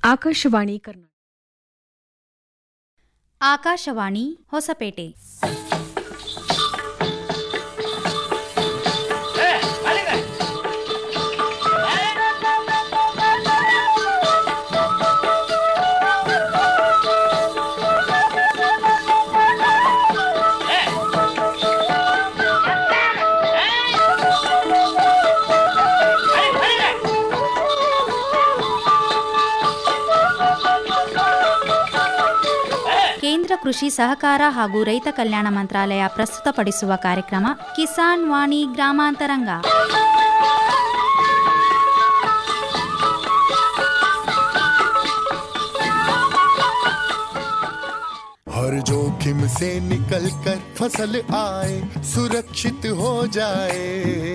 ಆಕಾಶವಾಣಿ ಕರ್ನಾಟಕ ಆಕಾಶವಾಣಿ ಹೊಸಪೇಟೆ ಕೇಂದ್ರ ಕೃಷಿ ಸಹಕಾರ ಹಾಗೂ ರೈತ ಕಲ್ಯಾಣ ಮಂತ್ರಾಲಯ ಪ್ರಸ್ತುತಪಡಿಸುವ ಕಾರ್ಯಕ್ರಮ ಕಿಸಾನ್ ವಾಣಿ ಗ್ರಾಮಾಂತರಂಗ हर जोखिम से निकल कर फसल आए सुरक्षित हो जाए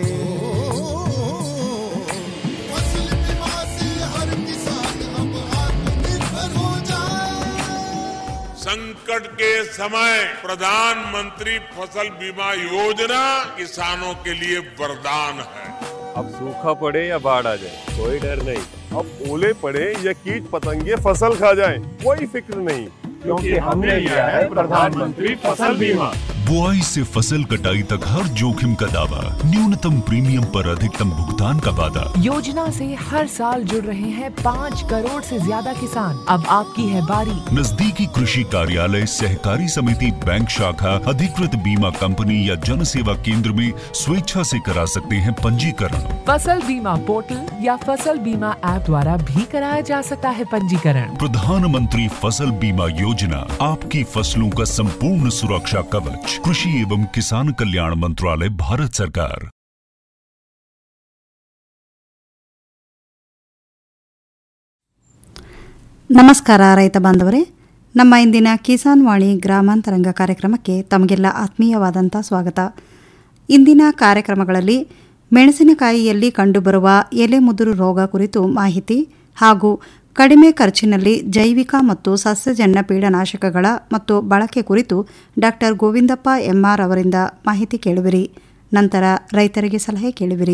फसल बीमा से हर किसान अब आत्मनिर्भर हो जाए संकट के समय प्रधानमंत्री फसल बीमा योजना किसानों के लिए वरदान है अब सूखा पड़े या बाढ़ आ जाए कोई डर नहीं अब ओले पड़े या कीट पतंगे फसल खा जाए कोई फिक्र नहीं क्योंकि हमने लिया है प्रधानमंत्री फसल बीमा बुआई से फसल कटाई तक हर जोखिम का दावा न्यूनतम प्रीमियम पर अधिकतम भुगतान का वादा योजना से हर साल जुड़ रहे हैं पाँच करोड़ से ज्यादा किसान अब आपकी है बारी नजदीकी कृषि कार्यालय सहकारी समिति बैंक शाखा अधिकृत बीमा कंपनी या जन सेवा केंद्र में स्वेच्छा से करा सकते हैं पंजीकरण फसल बीमा पोर्टल या फसल बीमा ऐप द्वारा भी कराया जा सकता है पंजीकरण प्रधानमंत्री फसल बीमा योजना आपकी फसलों का संपूर्ण सुरक्षा कवच कृषि एवं किसान कल्याण मंत्रालय भारत सरकार ನಮಸ್ಕಾರ ರೈತ ಬಾಂಧವರೇ ನಮ್ಮ ಇಂದಿನ ಕಿಸಾನ್ ವಾಣಿ ಗ್ರಾಮಾಂತರಂಗ ಕಾರ್ಯಕ್ರಮಕ್ಕೆ ತಮಗೆಲ್ಲ ಆತ್ಮೀಯವಾದಂಥ ಸ್ವಾಗತ ಇಂದಿನ ಕಾರ್ಯಕ್ರಮಗಳಲ್ಲಿ ಮೆಣಸಿನಕಾಯಿಯಲ್ಲಿ ಕಂಡುಬರುವ ಎಲೆ ಮುದುರು ರೋಗ ಕುರಿತು ಮಾಹಿತಿ ಹಾಗೂ ಕಡಿಮೆ ಖರ್ಚಿನಲ್ಲಿ ಜೈವಿಕ ಮತ್ತು ಸಸ್ಯಜನ್ಯ ಪೀಡನಾಶಕಗಳ ಮತ್ತು ಬಳಕೆ ಕುರಿತು ಡಾಕ್ಟರ್ ಗೋವಿಂದಪ್ಪ ಎಂಆರ್ ಅವರಿಂದ ಮಾಹಿತಿ ಕೇಳುವಿರಿ ನಂತರ ರೈತರಿಗೆ ಸಲಹೆ ಕೇಳುವಿರಿ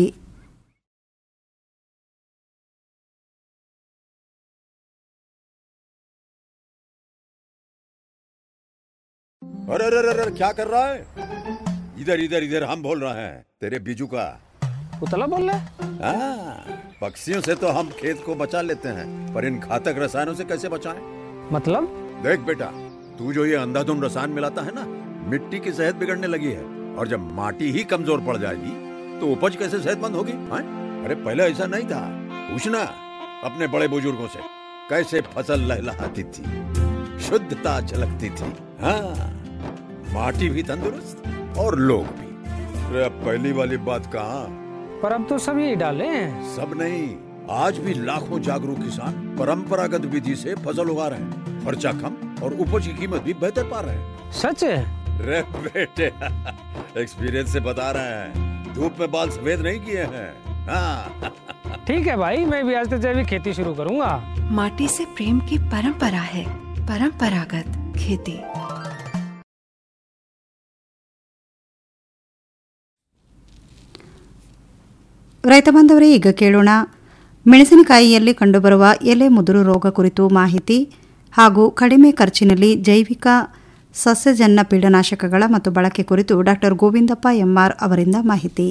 अरे अरे अरे अरे, क्या कर रहा है इधर इधर इधर हम बोल रहे हैं तेरे बीजू का उतला बोल रहा है हाँ, पक्षियों से तो हम खेत को बचा लेते हैं पर इन घातक रसायनों से कैसे बचाएं? मतलब देख बेटा तू जो ये अंधाधुंध रसायन मिलाता है ना मिट्टी की सेहत बिगड़ने लगी है और जब माटी ही कमजोर पड़ जाएगी तो उपज कैसे सेहतमंद होगी हाँ? अरे पहले ऐसा नहीं था पूछना अपने बड़े बुजुर्गों से कैसे फसल लहलहाती थी शुद्धता झलकती थी हाँ माटी भी तंदुरुस्त और लोग भी अरे अब पहली वाली बात कहाँ पर अब तो सब यही डाले हैं सब नहीं आज भी लाखों जागरूक किसान परंपरागत विधि से फसल उगा रहे हैं खर्चा कम और उपज की कीमत भी बेहतर पा रहे हैं सच है रे बेटे एक्सपीरियंस से बता रहे हैं धूप में बाल सफेद नहीं किए हैं हाँ ठीक है भाई मैं भी आज से जैविक खेती शुरू करूंगा माटी से प्रेम की परंपरा है परंपरागत खेती ರೈತ ಬಾಂಧವರೇ ಈಗ ಕೇಳೋಣ ಮೆಣಸಿನಕಾಯಿಯಲ್ಲಿ ಕಂಡುಬರುವ ಎಲೆ ಮುದುರು ರೋಗ ಕುರಿತು ಮಾಹಿತಿ ಹಾಗೂ ಕಡಿಮೆ ಖರ್ಚಿನಲ್ಲಿ ಜೈವಿಕ ಸಸ್ಯಜನ್ಯ ಪೀಡನಾಶಕಗಳ ಮತ್ತು ಬಳಕೆ ಕುರಿತು ಡಾಕ್ಟರ್ ಗೋವಿಂದಪ್ಪ ಎಂಆರ್ ಅವರಿಂದ ಮಾಹಿತಿ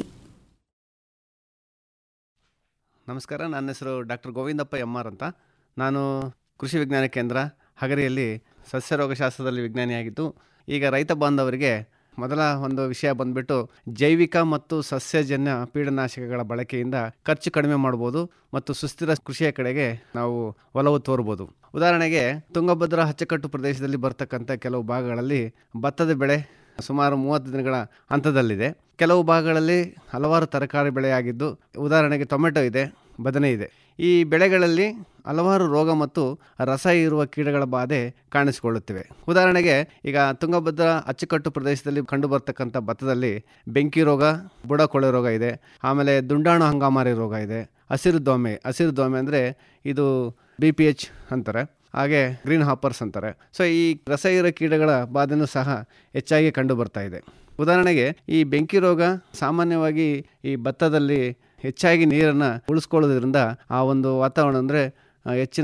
ನಮಸ್ಕಾರ ನನ್ನ ಹೆಸರು ಡಾಕ್ಟರ್ ಗೋವಿಂದಪ್ಪ ಎಮ್ ಆರ್ ಅಂತ ನಾನು ಕೃಷಿ ವಿಜ್ಞಾನ ಕೇಂದ್ರ ಹಗರಿಯಲ್ಲಿ ಸಸ್ಯ ರೋಗಶಾಸ್ತ್ರದಲ್ಲಿ ವಿಜ್ಞಾನಿಯಾಗಿದ್ದು ಈಗ ರೈತ ಬಾಂಧವರಿಗೆ ಮೊದಲ ಒಂದು ವಿಷಯ ಬಂದ್ಬಿಟ್ಟು ಜೈವಿಕ ಮತ್ತು ಸಸ್ಯಜನ್ಯ ಪೀಡನಾಶಕಗಳ ಬಳಕೆಯಿಂದ ಖರ್ಚು ಕಡಿಮೆ ಮಾಡ್ಬೋದು ಮತ್ತು ಸುಸ್ಥಿರ ಕೃಷಿಯ ಕಡೆಗೆ ನಾವು ಒಲವು ತೋರ್ಬೋದು ಉದಾಹರಣೆಗೆ ತುಂಗಭದ್ರಾ ಅಚ್ಚುಕಟ್ಟು ಪ್ರದೇಶದಲ್ಲಿ ಬರ್ತಕ್ಕಂಥ ಕೆಲವು ಭಾಗಗಳಲ್ಲಿ ಭತ್ತದ ಬೆಳೆ ಸುಮಾರು ಮೂವತ್ತು ದಿನಗಳ ಹಂತದಲ್ಲಿದೆ ಕೆಲವು ಭಾಗಗಳಲ್ಲಿ ಹಲವಾರು ತರಕಾರಿ ಬೆಳೆಯಾಗಿದ್ದು ಉದಾಹರಣೆಗೆ ಟೊಮೆಟೊ ಇದೆ ಬದನೆ ಇದೆ ಈ ಬೆಳೆಗಳಲ್ಲಿ ಹಲವಾರು ರೋಗ ಮತ್ತು ರಸ ಇರುವ ಕೀಟಗಳ ಬಾಧೆ ಕಾಣಿಸಿಕೊಳ್ಳುತ್ತಿವೆ ಉದಾಹರಣೆಗೆ ಈಗ ತುಂಗಭದ್ರಾ ಅಚ್ಚುಕಟ್ಟು ಪ್ರದೇಶದಲ್ಲಿ ಕಂಡುಬರ್ತಕ್ಕಂಥ ಭತ್ತದಲ್ಲಿ ಬೆಂಕಿ ರೋಗ ಬುಡ ಕೊಳೆ ರೋಗ ಇದೆ ಆಮೇಲೆ ದುಂಡಾಣು ಹಂಗಾಮಾರಿ ರೋಗ ಇದೆ ಹಸಿರು ದೋಮೆ ಹಸಿರು ದೋಮೆ ಅಂದರೆ ಇದು ಬಿ ಪಿ ಎಚ್ ಅಂತಾರೆ ಹಾಗೆ ಗ್ರೀನ್ ಹಾಪರ್ಸ್ ಅಂತಾರೆ ಸೊ ಈ ರಸ ಇರೋ ಕೀಟಗಳ ಬಾಧೆನೂ ಸಹ ಹೆಚ್ಚಾಗಿ ಕಂಡು ಬರ್ತಾ ಇದೆ ಉದಾಹರಣೆಗೆ ಈ ಬೆಂಕಿ ರೋಗ ಸಾಮಾನ್ಯವಾಗಿ ಈ ಭತ್ತದಲ್ಲಿ ಹೆಚ್ಚಾಗಿ ನೀರನ್ನು ಉಳಿಸ್ಕೊಳ್ಳೋದ್ರಿಂದ ಆ ಒಂದು ವಾತಾವರಣ ಅಂದರೆ ಹೆಚ್ಚಿನ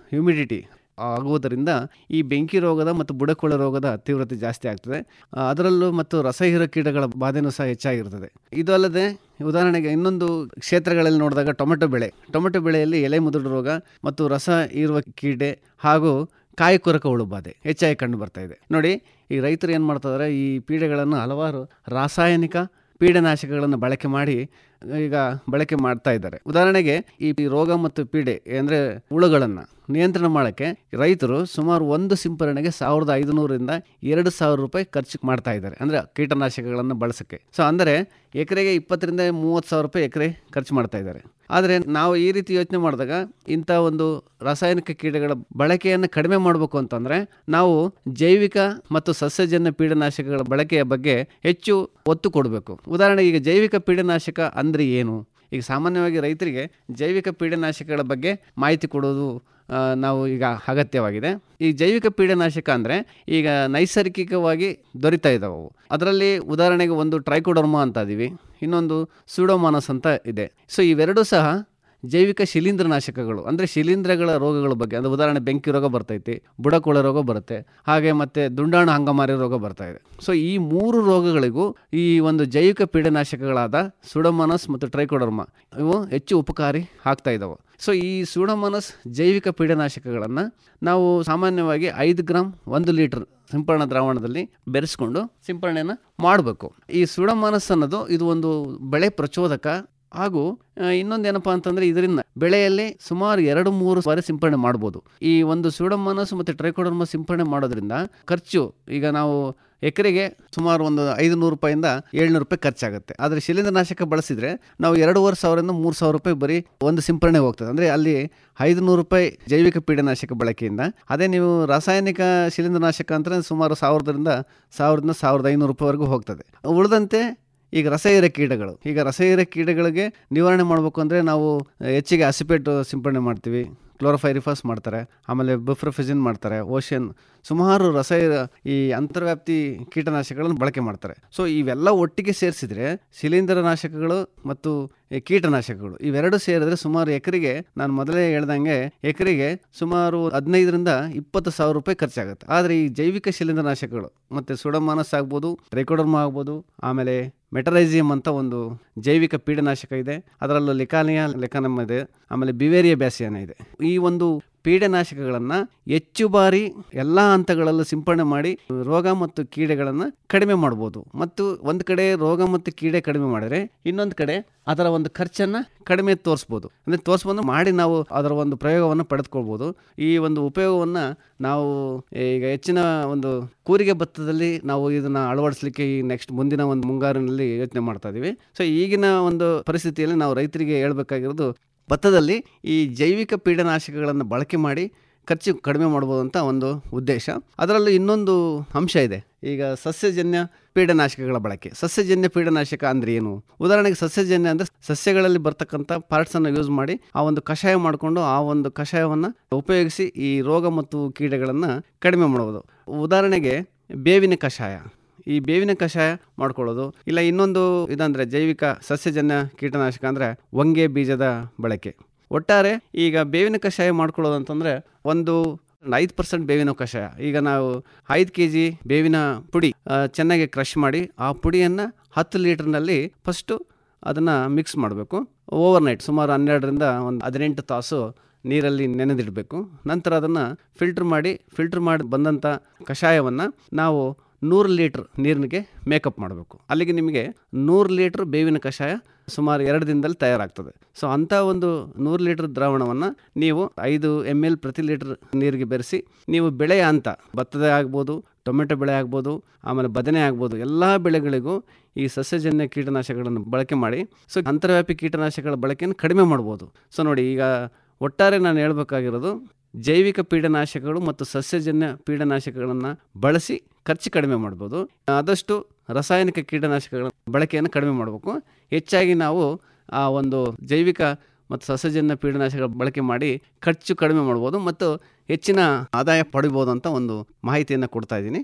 ಹ್ಯುಮಿಡಿಟಿ ಆಗುವುದರಿಂದ ಈ ಬೆಂಕಿ ರೋಗದ ಮತ್ತು ಬುಡಕೊಳ ರೋಗದ ತೀವ್ರತೆ ಜಾಸ್ತಿ ಆಗ್ತದೆ ಆ, ಅದರಲ್ಲೂ ಮತ್ತು ರಸಹೀರ ಕೀಟಗಳ ಬಾಧೆನೂ ಸಹ ಹೆಚ್ಚಾಗಿರ್ತದೆ ಇದು ಅಲ್ಲದೆ ಉದಾಹರಣೆಗೆ ಇನ್ನೊಂದು ಕ್ಷೇತ್ರಗಳಲ್ಲಿ ನೋಡಿದಾಗ ಟೊಮೆಟೊ ಬೆಳೆ ಟೊಮೆಟೊ ಬೆಳೆಯಲ್ಲಿ ಎಲೆ ಮುದುಡು ರೋಗ ಮತ್ತು ರಸ ಹೀರುವ ಕೀಡೆ ಹಾಗೂ ಕಾಯಿ ಕೊರಕ ಹುಳು ಬಾಧೆ ಹೆಚ್ಚಾಗಿ ಕಂಡು ಬರ್ತಾ ಇದೆ ನೋಡಿ ಈ ರೈತರು ಏನು ಮಾಡ್ತಿದ್ದಾರೆ ಈ ಪೀಡೆಗಳನ್ನು ಹಲವಾರು ರಾಸಾಯನಿಕ ಪೀಡನಾಶಕಗಳನ್ನು ಬಳಕೆ ಮಾಡಿ ಈಗ ಬಳಕೆ ಮಾಡ್ತಾ ಇದ್ದಾರೆ ಉದಾಹರಣೆಗೆ ಈ ರೋಗ ಮತ್ತು ಪೀಡೆ ಅಂದರೆ ಹುಳುಗಳನ್ನು ನಿಯಂತ್ರಣ ಮಾಡೋಕ್ಕೆ ರೈತರು ಸುಮಾರು ಒಂದು ಸಿಂಪರಣೆಗೆ ಸಾವಿರದ ಐದುನೂರಿಂದ ಎರಡು ಸಾವಿರ ರೂಪಾಯಿ ಖರ್ಚು ಮಾಡ್ತಾ ಇದ್ದಾರೆ ಅಂದರೆ ಕೀಟನಾಶಕಗಳನ್ನು ಬಳಸೋಕ್ಕೆ ಸೊ ಅಂದರೆ ಎಕರೆಗೆ ಇಪ್ಪತ್ತರಿಂದ ಮೂವತ್ತು ಸಾವಿರ ರೂಪಾಯಿ ಎಕರೆ ಖರ್ಚು ಮಾಡ್ತಾ ಇದ್ದಾರೆ ಆದರೆ ನಾವು ಈ ರೀತಿ ಯೋಚನೆ ಮಾಡಿದಾಗ ಇಂಥ ಒಂದು ರಾಸಾಯನಿಕ ಕೀಟಗಳ ಬಳಕೆಯನ್ನು ಕಡಿಮೆ ಮಾಡಬೇಕು ಅಂತಂದರೆ ನಾವು ಜೈವಿಕ ಮತ್ತು ಸಸ್ಯಜನ್ಯ ಪೀಡನಾಶಕಗಳ ಬಳಕೆಯ ಬಗ್ಗೆ ಹೆಚ್ಚು ಒತ್ತು ಕೊಡಬೇಕು ಉದಾಹರಣೆಗೆ ಈಗ ಜೈವಿಕ ಪೀಡನಾಶಕ ಅಂದರೆ ಏನು ಈಗ ಸಾಮಾನ್ಯವಾಗಿ ರೈತರಿಗೆ ಜೈವಿಕ ಪೀಡನಾಶಕಗಳ ಬಗ್ಗೆ ಮಾಹಿತಿ ಕೊಡೋದು ಆ, ನಾವು ಈಗ ಅಗತ್ಯವಾಗಿದೆ ಈ ಜೈವಿಕ ಪೀಡನಾಶಕ ಅಂದರೆ ಈಗ ನೈಸರ್ಗಿಕವಾಗಿ ದೊರೀತಾ ಇದ್ದಾವೆ ಅವು ಅದರಲ್ಲಿ ಉದಾಹರಣೆಗೆ ಒಂದು ಟ್ರೈಕೋಡರ್ಮಾ ಅಂತ ಇದೀವಿ ಇನ್ನೊಂದು ಸೂಡೋಮಾನಸ್ ಅಂತ ಇದೆ ಸೊ ಇವೆರಡೂ ಸಹ ಜೈವಿಕ ಶಿಲೀಂಧ್ರನಾಶಕಗಳು ಅಂದರೆ ಶಿಲೀಂಧ್ರಗಳ ರೋಗಗಳ ಬಗ್ಗೆ ಅಂದರೆ ಉದಾಹರಣೆ ಬೆಂಕಿ ರೋಗ ಬರ್ತೈತಿ ಬುಡಕೊಳ ರೋಗ ಬರುತ್ತೆ ಹಾಗೆ ಮತ್ತು ದುಂಡಾಣು ಹಂಗಮಾರಿ ರೋಗ ಬರ್ತಾ ಇದೆ ಸೊ ಈ ಮೂರು ರೋಗಗಳಿಗೂ ಈ ಒಂದು ಜೈವಿಕ ಪೀಡನಾಶಕಗಳಾದ ಸುಡೋಮನಸ್ ಮತ್ತು ಟ್ರೈಕೋಡರ್ಮಾ ಇವು ಹೆಚ್ಚು ಉಪಕಾರಿ ಆಗ್ತಾ ಇದ್ದಾವೆ ಸೊ ಈ ಸೂಡೋಮನಸ್ ಜೈವಿಕ ಪೀಡನಾಶಕಗಳನ್ನು ನಾವು ಸಾಮಾನ್ಯವಾಗಿ ಐದು ಗ್ರಾಮ್ ಒಂದು ಲೀಟರ್ ಸಿಂಪರಣಾ ದ್ರಾವಣದಲ್ಲಿ ಬೆರೆಸ್ಕೊಂಡು ಸಿಂಪರಣೆಯನ್ನು ಮಾಡಬೇಕು ಈ ಸೂಡೋಮನಸ್ ಅನ್ನೋದು ಇದು ಒಂದು ಬೆಳೆ ಪ್ರಚೋದಕ ಹಾಗೂ ಇನ್ನೊಂದು ಏನಪ್ಪಾ ಅಂತಂದ್ರೆ ಇದರಿಂದ ಬೆಳೆಯಲ್ಲಿ ಸುಮಾರು ಎರಡು ಮೂರು ಬಾರಿ ಸಿಂಪರಣೆ ಮಾಡ್ಬೋದು ಈ ಒಂದು ಸೂಡೋಮನಸ್ ಮತ್ತು ಟ್ರೈಕೋಡರ್ಮ ಸಿಂಪರಣೆ ಮಾಡೋದ್ರಿಂದ ಖರ್ಚು ಈಗ ನಾವು ಎಕರೆಗೆ ಸುಮಾರು ಒಂದು ಐದು ನೂರು ರೂಪಾಯಿಂದ ಏಳ್ನೂರು ರೂಪಾಯಿ ಖರ್ಚಾಗುತ್ತೆ ಆದರೆ ಶಿಲೀಂಧ್ರನಾಶಕ ಬಳಸಿದ್ರೆ ನಾವು ಎರಡೂವರೆ ಸಾವಿರದಿಂದ ಮೂರು ಸಾವಿರ ರೂಪಾಯಿ ಬರೀ ಒಂದು ಸಿಂಪರಣೆ ಹೋಗ್ತದೆ ಅಂದರೆ ಅಲ್ಲಿ ಐದು ನೂರು ರೂಪಾಯಿ ಜೈವಿಕ ಪೀಡನಾಶಕ ಬಳಕೆಯಿಂದ ಅದೇ ನೀವು ರಾಸಾಯನಿಕ ಶಿಲೀಂಧ್ರನಾಶಕ ಅಂದರೆ ಸುಮಾರು ಸಾವಿರದಿಂದ ಸಾವಿರದಿಂದ ಸಾವಿರದ ಐನೂರು ರೂಪಾಯಿವರೆಗೂ ಹೋಗ್ತದೆ ಉಳಿದಂತೆ ಈಗ ರಸಹೀರ ಕೀಟಗಳು ಈಗ ರಸಹೀರ ಕೀಟಗಳಿಗೆ ನಿವಾರಣೆ ಮಾಡಬೇಕು ಅಂದರೆ ನಾವು ಹೆಚ್ಚಿಗೆ ಅಸಿಪೇಟ್ ಸಿಂಪಡಣೆ ಮಾಡ್ತೀವಿ ಕ್ಲೋರೋಫೈರಿಫಾಸ್ ಮಾಡ್ತಾರೆ ಆಮೇಲೆ ಬುಫ್ರಫಿಜಿನ್ ಮಾಡ್ತಾರೆ ಓಷನ್ ಸುಮಾರು ರಸಹೀರ ಈ ಅಂತರ್ವ್ಯಾಪ್ತಿ ಕೀಟನಾಶಕಗಳನ್ನು ಬಳಕೆ ಮಾಡ್ತಾರೆ ಸೊ ಇವೆಲ್ಲ ಒಟ್ಟಿಗೆ ಸೇರಿಸಿದ್ರೆ ಶಿಲೀಂಧ್ರನಾಶಕಗಳು ಮತ್ತು ಈ ಕೀಟನಾಶಕಗಳು ಇವೆರಡು ಸೇರಿದ್ರೆ ಸುಮಾರು ಎಕರೆಗೆ ನಾನು ಮೊದಲೇ ಹೇಳ್ದಂಗೆ ಎಕರೆಗೆ ಸುಮಾರು ಹದಿನೈದರಿಂದ ಇಪ್ಪತ್ತು ಸಾವಿರ ರೂಪಾಯಿ ಖರ್ಚಾಗುತ್ತೆ ಆದರೆ ಈ ಜೈವಿಕ ಶಿಲೀಂಧ್ರನಾಶಕಗಳು ಮತ್ತು ಸುಡಮಾನಸ್ ಆಗ್ಬೋದು ಟ್ರೈಕೋಡರ್ಮಾ ಆಗ್ಬೋದು ಆಮೇಲೆ ಮೆಟರೈಸಿಯಂ ಅಂತ ಒಂದು ಜೈವಿಕ ಪೀಡನಾಶಕ ಇದೆ ಅದರಲ್ಲೂ ಲಿಕಾನಿಯಾ ಲೆಕಾನಮ್ ಇದೆ ಆಮೇಲೆ ಬಿವೇರಿಯಾ ಬ್ಯಾಸಿಯಾನ ಇದೆ ಈ ಒಂದು ಪೀಡನಾಶಕಗಳನ್ನು ಹೆಚ್ಚು ಬಾರಿ ಎಲ್ಲ ಹಂತಗಳಲ್ಲೂ ಸಿಂಪಡಣೆ ಮಾಡಿ ರೋಗ ಮತ್ತು ಕೀಡೆಗಳನ್ನು ಕಡಿಮೆ ಮಾಡ್ಬೋದು ಮತ್ತು ಒಂದು ಕಡೆ ರೋಗ ಮತ್ತು ಕೀಡೆ ಕಡಿಮೆ ಮಾಡಿದ್ರೆ ಇನ್ನೊಂದು ಕಡೆ ಅದರ ಒಂದು ಖರ್ಚನ್ನು ಕಡಿಮೆ ತೋರಿಸ್ಬೋದು ಅಂದರೆ ತೋರಿಸ್ಬೋದು ಮಾಡಿ ನಾವು ಅದರ ಒಂದು ಪ್ರಯೋಗವನ್ನು ಪಡೆದುಕೊಳ್ಬೋದು ಈ ಒಂದು ಉಪಯೋಗವನ್ನು ನಾವು ಈಗ ಹೆಚ್ಚಿನ ಒಂದು ಕೂರಿಗೆ ಭತ್ತದಲ್ಲಿ ನಾವು ಇದನ್ನು ಅಳವಡಿಸಲಿಕ್ಕೆ ಈ ನೆಕ್ಸ್ಟ್ ಮುಂದಿನ ಒಂದು ಮುಂಗಾರಿನಲ್ಲಿ ಯೋಚನೆ ಮಾಡ್ತಾ ಇದ್ದೀವಿ ಸೊ ಈಗಿನ ಒಂದು ಪರಿಸ್ಥಿತಿಯಲ್ಲಿ ನಾವು ರೈತರಿಗೆ ಹೇಳ್ಬೇಕಾಗಿರೋದು ಭತ್ತದಲ್ಲಿ ಈ ಜೈವಿಕ ಪೀಡನಾಶಕಗಳನ್ನು ಬಳಕೆ ಮಾಡಿ ಖರ್ಚು ಕಡಿಮೆ ಮಾಡ್ಬೋದು ಅಂತ ಒಂದು ಉದ್ದೇಶ ಅದರಲ್ಲೂ ಇನ್ನೊಂದು ಅಂಶ ಇದೆ ಈಗ ಸಸ್ಯಜನ್ಯ ಪೀಡನಾಶಕಗಳ ಬಳಕೆ ಸಸ್ಯಜನ್ಯ ಪೀಡನಾಶಕ ಅಂದರೆ ಏನು ಉದಾಹರಣೆಗೆ ಸಸ್ಯಜನ್ಯ ಅಂದರೆ ಸಸ್ಯಗಳಲ್ಲಿ ಬರ್ತಕ್ಕಂಥ ಪಾರ್ಟ್ಸನ್ನು ಯೂಸ್ ಮಾಡಿ ಆ ಒಂದು ಕಷಾಯ ಮಾಡಿಕೊಂಡು ಆ ಒಂದು ಕಷಾಯವನ್ನು ಉಪಯೋಗಿಸಿ ಈ ರೋಗ ಮತ್ತು ಕೀಡೆಗಳನ್ನು ಕಡಿಮೆ ಮಾಡ್ಬೋದು ಉದಾಹರಣೆಗೆ ಬೇವಿನ ಕಷಾಯ ಈ ಬೇವಿನ ಕಷಾಯ ಮಾಡ್ಕೊಳ್ಳೋದು ಇಲ್ಲ ಇನ್ನೊಂದು ಇದಂದರೆ ಜೈವಿಕ ಸಸ್ಯಜನ್ಯ ಕೀಟನಾಶಕ ಅಂದರೆ ಹೊಂಗೆ ಬೀಜದ ಬಳಕೆ ಒಟ್ಟಾರೆ ಈಗ ಬೇವಿನ ಕಷಾಯ ಮಾಡ್ಕೊಳ್ಳೋದು ಅಂತಂದರೆ ಒಂದು ಐದು ಪರ್ಸೆಂಟ್ ಬೇವಿನ ಕಷಾಯ ಈಗ ನಾವು ಐದು ಕೆ ಜಿ ಬೇವಿನ ಪುಡಿ ಆ, ಚೆನ್ನಾಗಿ ಕ್ರಷ್ ಮಾಡಿ ಆ ಪುಡಿಯನ್ನು ಹತ್ತು ಲೀಟ್ರ್ನಲ್ಲಿ ಫಸ್ಟು ಅದನ್ನು ಮಿಕ್ಸ್ ಮಾಡಬೇಕು ಓವರ್ ನೈಟ್ ಸುಮಾರು ಹನ್ನೆರಡರಿಂದ ಒಂದು ಹದಿನೆಂಟು ತಾಸು ನೀರಲ್ಲಿ ನೆನೆದಿಡಬೇಕು ನಂತರ ಅದನ್ನು ಫಿಲ್ಟ್ರ್ ಮಾಡಿ ಫಿಲ್ಟ್ರ್ ಮಾಡಿ ಬಂದಂಥ ಕಷಾಯವನ್ನು ನಾವು ನೂರು ಲೀಟ್ರ್ ನೀರಿನಿಗೆ ಮೇಕಪ್ ಮಾಡಬೇಕು ಅಲ್ಲಿಗೆ ನಿಮಗೆ ನೂರು ಲೀಟ್ರ್ ಬೇವಿನ ಕಷಾಯ ಸುಮಾರು ಎರಡು ದಿನದಲ್ಲಿ ತಯಾರಾಗ್ತದೆ ಸೊ ಅಂಥ ಒಂದು ನೂರು ಲೀಟ್ರ್ ದ್ರಾವಣವನ್ನು ನೀವು ಐದು ಎಮ್ ಎಲ್ ಪ್ರತಿ ಲೀಟ್ರ್ ನೀರಿಗೆ ಬೆರೆಸಿ ನೀವು ಬೆಳೆಯ ಹಂತ ಭತ್ತದ ಆಗ್ಬೋದು ಟೊಮೆಟೊ ಬೆಳೆ ಆಗ್ಬೋದು ಆಮೇಲೆ ಬದನೆ ಆಗ್ಬೋದು ಎಲ್ಲ ಬೆಳೆಗಳಿಗೂ ಈ ಸಸ್ಯಜನ್ಯ ಕೀಟನಾಶಕಗಳನ್ನು ಬಳಕೆ ಮಾಡಿ ಸೊ ಅಂತರ್ವ್ಯಾಪಿ ಕೀಟನಾಶಕಗಳ ಬಳಕೆಯನ್ನು ಕಡಿಮೆ ಮಾಡ್ಬೋದು ಸೊ ನೋಡಿ ಈಗ ಒಟ್ಟಾರೆ ನಾನು ಹೇಳಬೇಕಾಗಿರೋದು ಜೈವಿಕ ಪೀಡನಾಶಕಗಳು ಮತ್ತು ಸಸ್ಯಜನ್ಯ ಪೀಡನಾಶಕಗಳನ್ನು ಬಳಸಿ ಖರ್ಚು ಕಡಿಮೆ ಮಾಡ್ಬೋದು ಆದಷ್ಟು ರಾಸಾಯನಿಕ ಕೀಟನಾಶಕಗಳ ಬಳಕೆಯನ್ನು ಕಡಿಮೆ ಮಾಡಬೇಕು ಹೆಚ್ಚಾಗಿ ನಾವು ಆ ಒಂದು ಜೈವಿಕ ಮತ್ತು ಸಸ್ಯಜನ್ಯ ಪೀಡನಾಶಕಗಳ ಬಳಕೆ ಮಾಡಿ ಖರ್ಚು ಕಡಿಮೆ ಮಾಡ್ಬೋದು ಮತ್ತು ಹೆಚ್ಚಿನ ಆದಾಯ ಪಡಿಬೋದು ಅಂತ ಒಂದು ಮಾಹಿತಿಯನ್ನು ಕೊಡ್ತಾ ಇದ್ದೀನಿ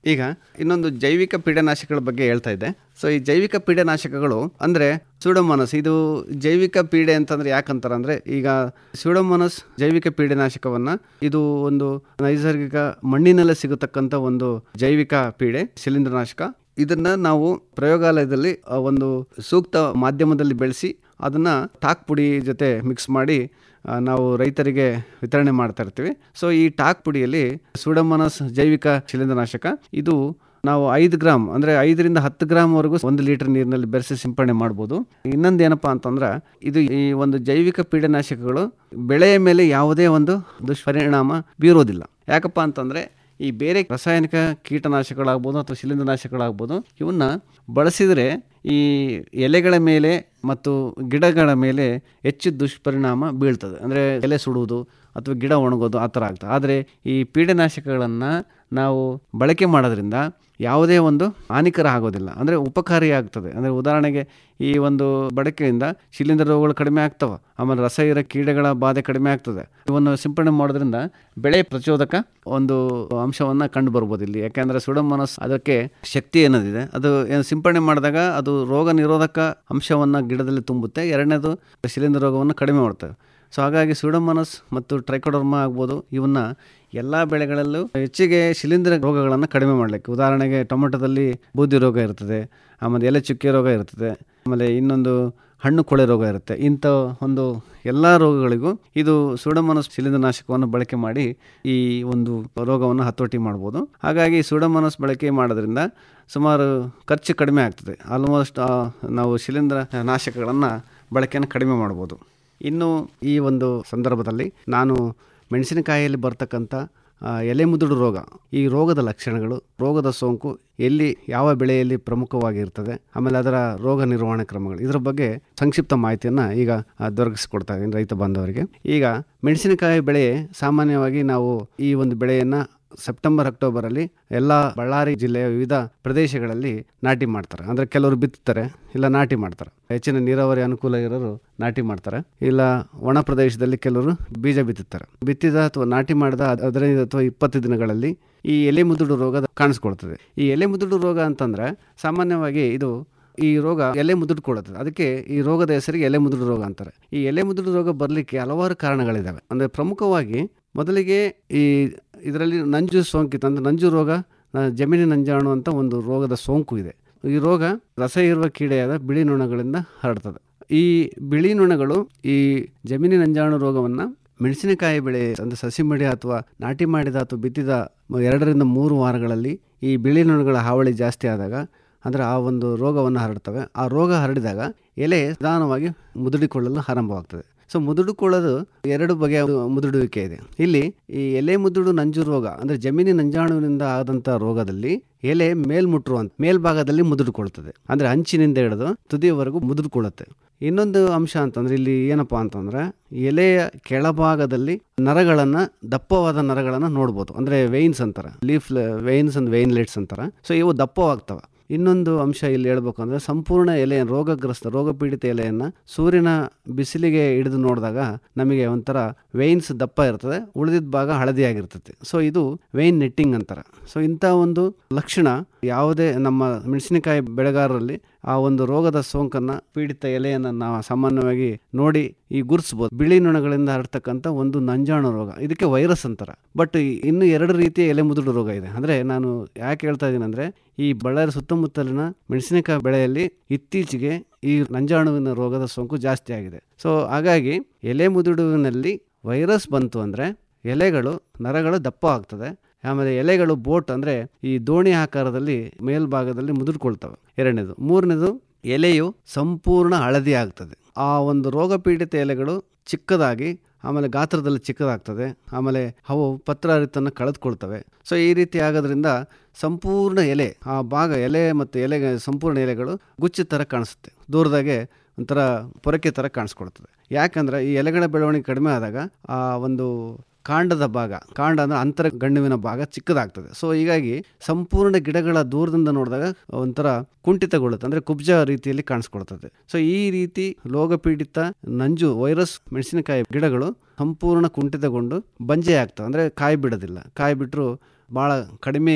ಈಗ ಇನ್ನೊಂದು ಜೈವಿಕ ಪೀಡನಾಶಕಗಳ ಬಗ್ಗೆ ಹೇಳ್ತಾ ಇದ್ದೆ ಸೊ ಈ ಜೈವಿಕ ಪೀಡನಾಶಕಗಳು ಅಂದರೆ ಸೂಡೋಮೋನಸ್ ಇದು ಜೈವಿಕ ಪೀಡೆ ಅಂತಂದ್ರೆ ಯಾಕಂತಾರೆ ಅಂದರೆ ಈಗ ಸೂಡೋಮೋನಸ್ ಜೈವಿಕ ಪೀಡನಾಶಕವನ್ನು ಇದು ಒಂದು ನೈಸರ್ಗಿಕ ಮಣ್ಣಿನಲ್ಲೇ ಸಿಗತಕ್ಕಂಥ ಒಂದು ಜೈವಿಕ ಪೀಡೆ ಶಿಲೀಂಧ್ರನಾಶಕ ಇದನ್ನ ನಾವು ಪ್ರಯೋಗಾಲಯದಲ್ಲಿ ಆ, ಒಂದು ಸೂಕ್ತ ಮಾಧ್ಯಮದಲ್ಲಿ ಬೆಳೆಸಿ ಅದನ್ನು ಟಾಕ್ ಪುಡಿ ಜೊತೆ ಮಿಕ್ಸ್ ಮಾಡಿ ಆ, ನಾವು ರೈತರಿಗೆ ವಿತರಣೆ ಮಾಡ್ತಾ ಇರ್ತೀವಿ ಸೊ ಈ ಟಾಕ್ ಪುಡಿಯಲ್ಲಿ ಸೂಡಮನಸ್ ಜೈವಿಕ ಶಿಲೀಂಧ್ರನಾಶಕ ಇದು ನಾವು ಐದು ಗ್ರಾಮ್ ಅಂದರೆ ಐದರಿಂದ ಹತ್ತು ಗ್ರಾಮ್ವರೆಗೂ ಒಂದು ಲೀಟರ್ ನೀರಿನಲ್ಲಿ ಬೆರೆಸಿ ಸಿಂಪಡಣೆ ಮಾಡ್ಬೋದು ಇನ್ನೊಂದು ಏನಪ್ಪ ಅಂತಂದ್ರೆ ಇದು ಈ ಒಂದು ಜೈವಿಕ ಪೀಡನಾಶಕಗಳು ಬೆಳೆಯ ಮೇಲೆ ಯಾವುದೇ ಒಂದು ದುಷ್ಪರಿಣಾಮ ಬೀರೋದಿಲ್ಲ ಯಾಕಪ್ಪ ಅಂತಂದರೆ ಈ ಬೇರೆ ರಾಸಾಯನಿಕ ಕೀಟನಾಶಕಗಳಾಗ್ಬೋದು ಅಥವಾ ಶಿಲೀಂಧ್ರನಾಶಕಗಳಾಗ್ಬೋದು ಇವನ್ನ ಬಳಸಿದರೆ ಈ ಎಲೆಗಳ ಮೇಲೆ ಮತ್ತು ಗಿಡಗಳ ಮೇಲೆ ಹೆಚ್ಚು ದುಷ್ಪರಿಣಾಮ ಬೀಳ್ತದೆ ಅಂದರೆ ಎಲೆ ಸುಡುವುದು ಅಥವಾ ಗಿಡ ಒಣಗೋದು ಆ ಥರ ಆಗ್ತದೆ ಆದರೆ ಈ ಪೀಡನಾಶಕಗಳನ್ನು ನಾವು ಬಳಕೆ ಮಾಡೋದ್ರಿಂದ ಯಾವುದೇ ಒಂದು ಹಾನಿಕರ ಆಗೋದಿಲ್ಲ ಅಂದರೆ ಉಪಕಾರಿ ಆಗ್ತದೆ ಅಂದರೆ ಉದಾಹರಣೆಗೆ ಈ ಒಂದು ಬಳಕೆಯಿಂದ ಶಿಲೀಂಧ್ರ ರೋಗಗಳು ಕಡಿಮೆ ಆಗ್ತವೆ ಆಮೇಲೆ ರಸ ಇರೋ ಕೀಡೆಗಳ ಬಾಧೆ ಕಡಿಮೆ ಆಗ್ತದೆ ಇವನ್ನು ಸಿಂಪಡಣೆ ಮಾಡೋದ್ರಿಂದ ಬೆಳೆ ಪ್ರಚೋದಕ ಒಂದು ಅಂಶವನ್ನು ಕಂಡು ಬರ್ಬೋದು ಇಲ್ಲಿ ಯಾಕೆಂದರೆ ಸುಡಮನಸ್ ಅದಕ್ಕೆ ಶಕ್ತಿ ಏನದಿದೆ ಅದು ಏನು ಸಿಂಪಡಣೆ ಮಾಡಿದಾಗ ಅದು ರೋಗ ನಿರೋಧಕ ಅಂಶವನ್ನು ಗಿಡದಲ್ಲಿ ತುಂಬುತ್ತೆ ಎರಡನೇದು ಶಿಲೀಂಧ್ರ ರೋಗವನ್ನು ಕಡಿಮೆ ಮಾಡ್ತವೆ ಸೊ ಹಾಗಾಗಿ ಸುಡಮನಸ್ ಮತ್ತು ಟ್ರೈಕೋಡರ್ಮ ಆಗ್ಬೋದು ಇವನ್ನ ಎಲ್ಲ ಬೆಳೆಗಳಲ್ಲೂ ಹೆಚ್ಚಿಗೆ ಶಿಲೀಂಧ್ರ ರೋಗಗಳನ್ನು ಕಡಿಮೆ ಮಾಡಲಿಕ್ಕೆ ಉದಾಹರಣೆಗೆ ಟೊಮೆಟೊದಲ್ಲಿ ಬೂದಿ ರೋಗ ಇರ್ತದೆ ಆಮೇಲೆ ಎಲೆ ಚುಕ್ಕೆ ರೋಗ ಇರ್ತದೆ ಆಮೇಲೆ ಇನ್ನೊಂದು ಹಣ್ಣು ಕೊಳೆ ರೋಗ ಇರುತ್ತೆ ಇಂಥ ಒಂದು ಎಲ್ಲ ರೋಗಗಳಿಗೂ ಇದು ಸೂಡಮನಸ್ ಶಿಲೀಂಧ್ರನಾಶಕವನ್ನು ಬಳಕೆ ಮಾಡಿ ಈ ಒಂದು ರೋಗವನ್ನು ಹತೋಟಿ ಮಾಡ್ಬೋದು ಹಾಗಾಗಿ ಸೂಡಮನಸ್ ಬಳಕೆ ಮಾಡೋದ್ರಿಂದ ಸುಮಾರು ಖರ್ಚು ಕಡಿಮೆ ಆಗ್ತದೆ ಆಲ್ಮೋಸ್ಟ್ ನಾವು ಶಿಲೀಂಧ್ರ ನಾಶಕಗಳನ್ನು ಬಳಕೆಯನ್ನು ಕಡಿಮೆ ಮಾಡ್ಬೋದು ಇನ್ನು ಈ ಒಂದು ಸಂದರ್ಭದಲ್ಲಿ ನಾನು ಮೆಣಸಿನಕಾಯಿಯಲ್ಲಿ ಬರ್ತಕ್ಕಂಥ ಆ, ಎಲೆ ಮುದುಡು ರೋಗ ಈ ರೋಗದ ಲಕ್ಷಣಗಳು ರೋಗದ ಸೋಂಕು ಎಲ್ಲಿ ಯಾವ ಬೆಳೆಯಲ್ಲಿ ಪ್ರಮುಖವಾಗಿರ್ತದೆ ಆಮೇಲೆ ಅದರ ರೋಗ ನಿರ್ವಹಣೆ ಕ್ರಮಗಳು ಇದರ ಬಗ್ಗೆ ಸಂಕ್ಷಿಪ್ತ ಮಾಹಿತಿಯನ್ನು ಈಗ ಆ, ದೊರಕಿಸಿಕೊಡ್ತಾ ಇದ್ದೀನಿ ರೈತ ಬಾಂಧವರಿಗೆ ಈಗ ಮೆಣಸಿನಕಾಯಿ ಬೆಳೆ ಸಾಮಾನ್ಯವಾಗಿ ನಾವು ಈ ಒಂದು ಬೆಳೆಯನ್ನು ಸೆಪ್ಟೆಂಬರ್ ಅಕ್ಟೋಬರಲ್ಲಿ ಎಲ್ಲ ಬಳ್ಳಾರಿ ಜಿಲ್ಲೆಯ ವಿವಿಧ ಪ್ರದೇಶಗಳಲ್ಲಿ ನಾಟಿ ಮಾಡ್ತಾರೆ ಅಂದರೆ ಕೆಲವರು ಬಿತ್ತುತ್ತಾರೆ ಇಲ್ಲ ನಾಟಿ ಮಾಡ್ತಾರೆ ಹೆಚ್ಚಿನ ನೀರಾವರಿ ಅನುಕೂಲ ಇರೋರು ನಾಟಿ ಮಾಡ್ತಾರೆ ಇಲ್ಲ ಒಣ ಪ್ರದೇಶದಲ್ಲಿ ಕೆಲವರು ಬೀಜ ಬಿತ್ತುತ್ತಾರೆ ಬಿತ್ತಿದ ಅಥವಾ ನಾಟಿ ಮಾಡಿದ ಹದಿನೈದು ಅಥವಾ ಇಪ್ಪತ್ತು ದಿನಗಳಲ್ಲಿ ಈ ಎಲೆ ಮುದುಡು ರೋಗ ಕಾಣಿಸ್ಕೊಳ್ತದೆ ಈ ಎಲೆ ಮುದುಡು ರೋಗ ಅಂತಂದ್ರೆ ಸಾಮಾನ್ಯವಾಗಿ ಇದು ಈ ರೋಗ ಎಲೆ ಮುದುಡ್ಕೊಳ್ಳುತ್ತದೆ ಅದಕ್ಕೆ ಈ ರೋಗದ ಹೆಸರಿಗೆ ಎಲೆ ಮುದುಡು ರೋಗ ಅಂತಾರೆ ಈ ಎಲೆ ಮುದುಡು ರೋಗ ಬರಲಿಕ್ಕೆ ಹಲವಾರು ಕಾರಣಗಳಿದ್ದಾವೆ ಅಂದರೆ ಪ್ರಮುಖವಾಗಿ ಮೊದಲಿಗೆ ಈ ಇದರಲ್ಲಿ ನಂಜು ಸೋಂಕಿತ ಅಂದರೆ ನಂಜು ರೋಗ ಆ, ಜಮೀನಿ ನಂಜಾಣು ಅಂತ ಒಂದು ರೋಗದ ಸೋಂಕು ಇದೆ ಈ ರೋಗ ರಸ ಇರುವ ಕೀಡೆಯಾದ ಬಿಳಿ ನೊಣಗಳಿಂದ ಹರಡ್ತದೆ ಈ ಬಿಳಿ ನೊಣಗಳು ಈ ಜಮೀನಿ ನಂಜಾಣು ರೋಗವನ್ನು ಮೆಣಸಿನಕಾಯಿ ಬೆಳೆ ಅಂದರೆ ಸಸಿ ಮಡಿ ಅಥವಾ ನಾಟಿ ಮಾಡಿದ ಅಥವಾ ಬಿತ್ತಿದ ಮ- ಎರಡರಿಂದ ಮೂರು ವಾರಗಳಲ್ಲಿ ಈ ಬಿಳಿ ನೊಣಗಳ ಹಾವಳಿ ಜಾಸ್ತಿ ಆದಾಗ ಅಂದರೆ ಆ ಒಂದು ರೋಗವನ್ನು ಹರಡ್ತವೆ ಆ ರೋಗ ಹರಡಿದಾಗ ಎಲೆ ನಿಧಾನವಾಗಿ ಮುದುಡಿಕೊಳ್ಳಲು ಆರಂಭವಾಗ್ತದೆ ಸೊ ಮುದುಡಿಕೊಳ್ಳೋದು ಎರಡು ಬಗೆಯ ಮುದುಡುವಿಕೆ ಇದೆ ಇಲ್ಲಿ ಈ ಎಲೆ ಮುದುಡು ನಂಜು ರೋಗ ಅಂದರೆ ಜಮೀನಿ ನಂಜಾಣುವಿನಿಂದ ಆದಂಥ ರೋಗದಲ್ಲಿ ಎಲೆ ಮೇಲ್ಮುಟ್ಟುವಂತ ಮೇಲ್ಭಾಗದಲ್ಲಿ ಮುದುಡಿಕೊಳ್ತದೆ ಅಂದರೆ ಅಂಚಿನಿಂದ ಹಿಡಿದು ತುದಿಯವರೆಗೂ ಮುದುಡಿಕೊಳ್ಳುತ್ತೆ ಇನ್ನೊಂದು ಅಂಶ ಅಂತಂದ್ರೆ ಇಲ್ಲಿ ಏನಪ್ಪಾ ಅಂತಂದ್ರೆ ಎಲೆಯ ಕೆಳಭಾಗದಲ್ಲಿ ನರಗಳನ್ನ ದಪ್ಪವಾದ ನರಗಳನ್ನ ನೋಡ್ಬೋದು ಅಂದ್ರೆ ವೆಯಿನ್ಸ್ ಅಂತಾರೆ ಲೀಫ್ ವೆಯಿನ್ಸ್ ಅಂಡ್ ವೆಯಿನ್ಲೆಟ್ಸ್ ಅಂತಾರೆ ಸೊ ಇವು ದಪ್ಪವಾಗ್ತವೆ ಇನ್ನೊಂದು ಅಂಶ ಇಲ್ಲಿ ಹೇಳ್ಬೇಕು ಅಂದ್ರೆ ಸಂಪೂರ್ಣ ಎಲೆ ರೋಗಗ್ರಸ್ತ ರೋಗಪೀಡಿತ ಎಲೆಯನ್ನ ಸೂರ್ಯನ ಬಿಸಿಲಿಗೆ ಹಿಡಿದು ನೋಡಿದಾಗ ನಮಗೆ ಒಂಥರ ವೆಯಿನ್ಸ್ ದಪ್ಪ ಇರ್ತದೆ ಉಳಿದಿದ್ದ ಭಾಗ ಹಳದಿಯಾಗಿರ್ತದೆ ಸೊ ಇದು ವೆಯಿನ್ ನೆಟ್ಟಿಂಗ್ ಅಂತಾರೆ ಸೊ ಇಂಥ ಒಂದು ಲಕ್ಷಣ ಯಾವುದೇ ನಮ್ಮ ಮೆಣಸಿನಕಾಯಿ ಬೆಳೆಗಾರರಲ್ಲಿ ಆ ಒಂದು ರೋಗದ ಸೋಂಕನ್ನ ಪೀಡಿತ ಎಲೆಯನ್ನು ನಾವು ಸಾಮಾನ್ಯವಾಗಿ ನೋಡಿ ಈ ಗುರುತಿಸ್ಬೋದು ಬಿಳಿ ನೊಣಗಳಿಂದ ಹರಡ್ತಕ್ಕಂಥ ಒಂದು ನಂಜಾಣು ರೋಗ ಇದಕ್ಕೆ ವೈರಸ್ ಅಂತಾರೆ ಬಟ್ ಇನ್ನು ಎರಡು ರೀತಿಯ ಎಲೆ ಮುದುಡು ರೋಗ ಇದೆ ಅಂದ್ರೆ ನಾನು ಯಾಕೆ ಹೇಳ್ತಾ ಇದ್ದೀನಿ ಅಂದ್ರೆ ಈ ಬಳ್ಳಾರಿ ಸುತ್ತಮುತ್ತಲಿನ ಮೆಣಸಿನಕಾಯಿ ಬೆಳೆಯಲ್ಲಿ ಇತ್ತೀಚೆಗೆ ಈ ನಂಜಾಣುವಿನ ರೋಗದ ಸೋಂಕು ಜಾಸ್ತಿ ಆಗಿದೆ ಸೊ ಹಾಗಾಗಿ ಎಲೆ ಮುದುಡುವಿನಲ್ಲಿ ವೈರಸ್ ಬಂತು ಅಂದ್ರೆ ಎಲೆಗಳು ನರಗಳು ದಪ್ಪ ಆಗ್ತದೆ ಆಮೇಲೆ ಎಲೆಗಳು ಬೋಟ್ ಅಂದರೆ ಈ ದೋಣಿ ಆಕಾರದಲ್ಲಿ ಮೇಲ್ಭಾಗದಲ್ಲಿ ಮುದುಡ್ಕೊಳ್ತವೆ ಎರಡನೇದು ಮೂರನೇದು ಎಲೆಯು ಸಂಪೂರ್ಣ ಹಳದಿ ಆಗ್ತದೆ ಆ ಒಂದು ರೋಗ ಪೀಡಿತ ಎಲೆಗಳು ಚಿಕ್ಕದಾಗಿ ಆಮೇಲೆ ಗಾತ್ರದಲ್ಲಿ ಚಿಕ್ಕದಾಗ್ತದೆ ಆಮೇಲೆ ಅವು ಪತ್ರಹರಿತನ್ನು ಕಳೆದುಕೊಳ್ತವೆ ಸೊ ಈ ರೀತಿ ಆಗೋದ್ರಿಂದ ಸಂಪೂರ್ಣ ಎಲೆ ಆ ಭಾಗ ಎಲೆ ಮತ್ತು ಎಲೆ ಸಂಪೂರ್ಣ ಎಲೆಗಳು ಗುಚ್ಚಿ ಥರ ಕಾಣಿಸುತ್ತೆ ದೂರದಾಗೆ ಒಂಥರ ಪೊರಕೆ ಥರ ಕಾಣಿಸ್ಕೊಳ್ತದೆ ಯಾಕಂದ್ರೆ ಈ ಎಲೆಗಳ ಬೆಳವಣಿಗೆ ಕಡಿಮೆ ಆದಾಗ ಆ ಒಂದು ಕಾಂಡದ ಭಾಗ ಕಾಂಡ ಅಂದರೆ ಅಂತರ ಗಂಡುವಿನ ಭಾಗ ಚಿಕ್ಕದಾಗ್ತದೆ ಸೊ ಹೀಗಾಗಿ ಸಂಪೂರ್ಣ ಗಿಡಗಳ ದೂರದಿಂದ ನೋಡಿದಾಗ ಒಂಥರ ಕುಂಠಿತಗೊಳ್ಳುತ್ತೆ ಅಂದರೆ ಕುಬ್ಜ ರೀತಿಯಲ್ಲಿ ಕಾಣಿಸ್ಕೊಳ್ತದೆ ಸೊ ಈ ರೀತಿ ರೋಗಪೀಡಿತ ನಂಜು ವೈರಸ್ ಮೆಣಸಿನಕಾಯಿ ಗಿಡಗಳು ಸಂಪೂರ್ಣ ಕುಂಠಿತಗೊಂಡು ಬಂಜೆ ಆಗ್ತವೆ ಅಂದರೆ ಕಾಯಿ ಬಿಡೋದಿಲ್ಲ ಕಾಯಿ ಬಿಟ್ಟರು ಭಾಳ ಕಡಿಮೆ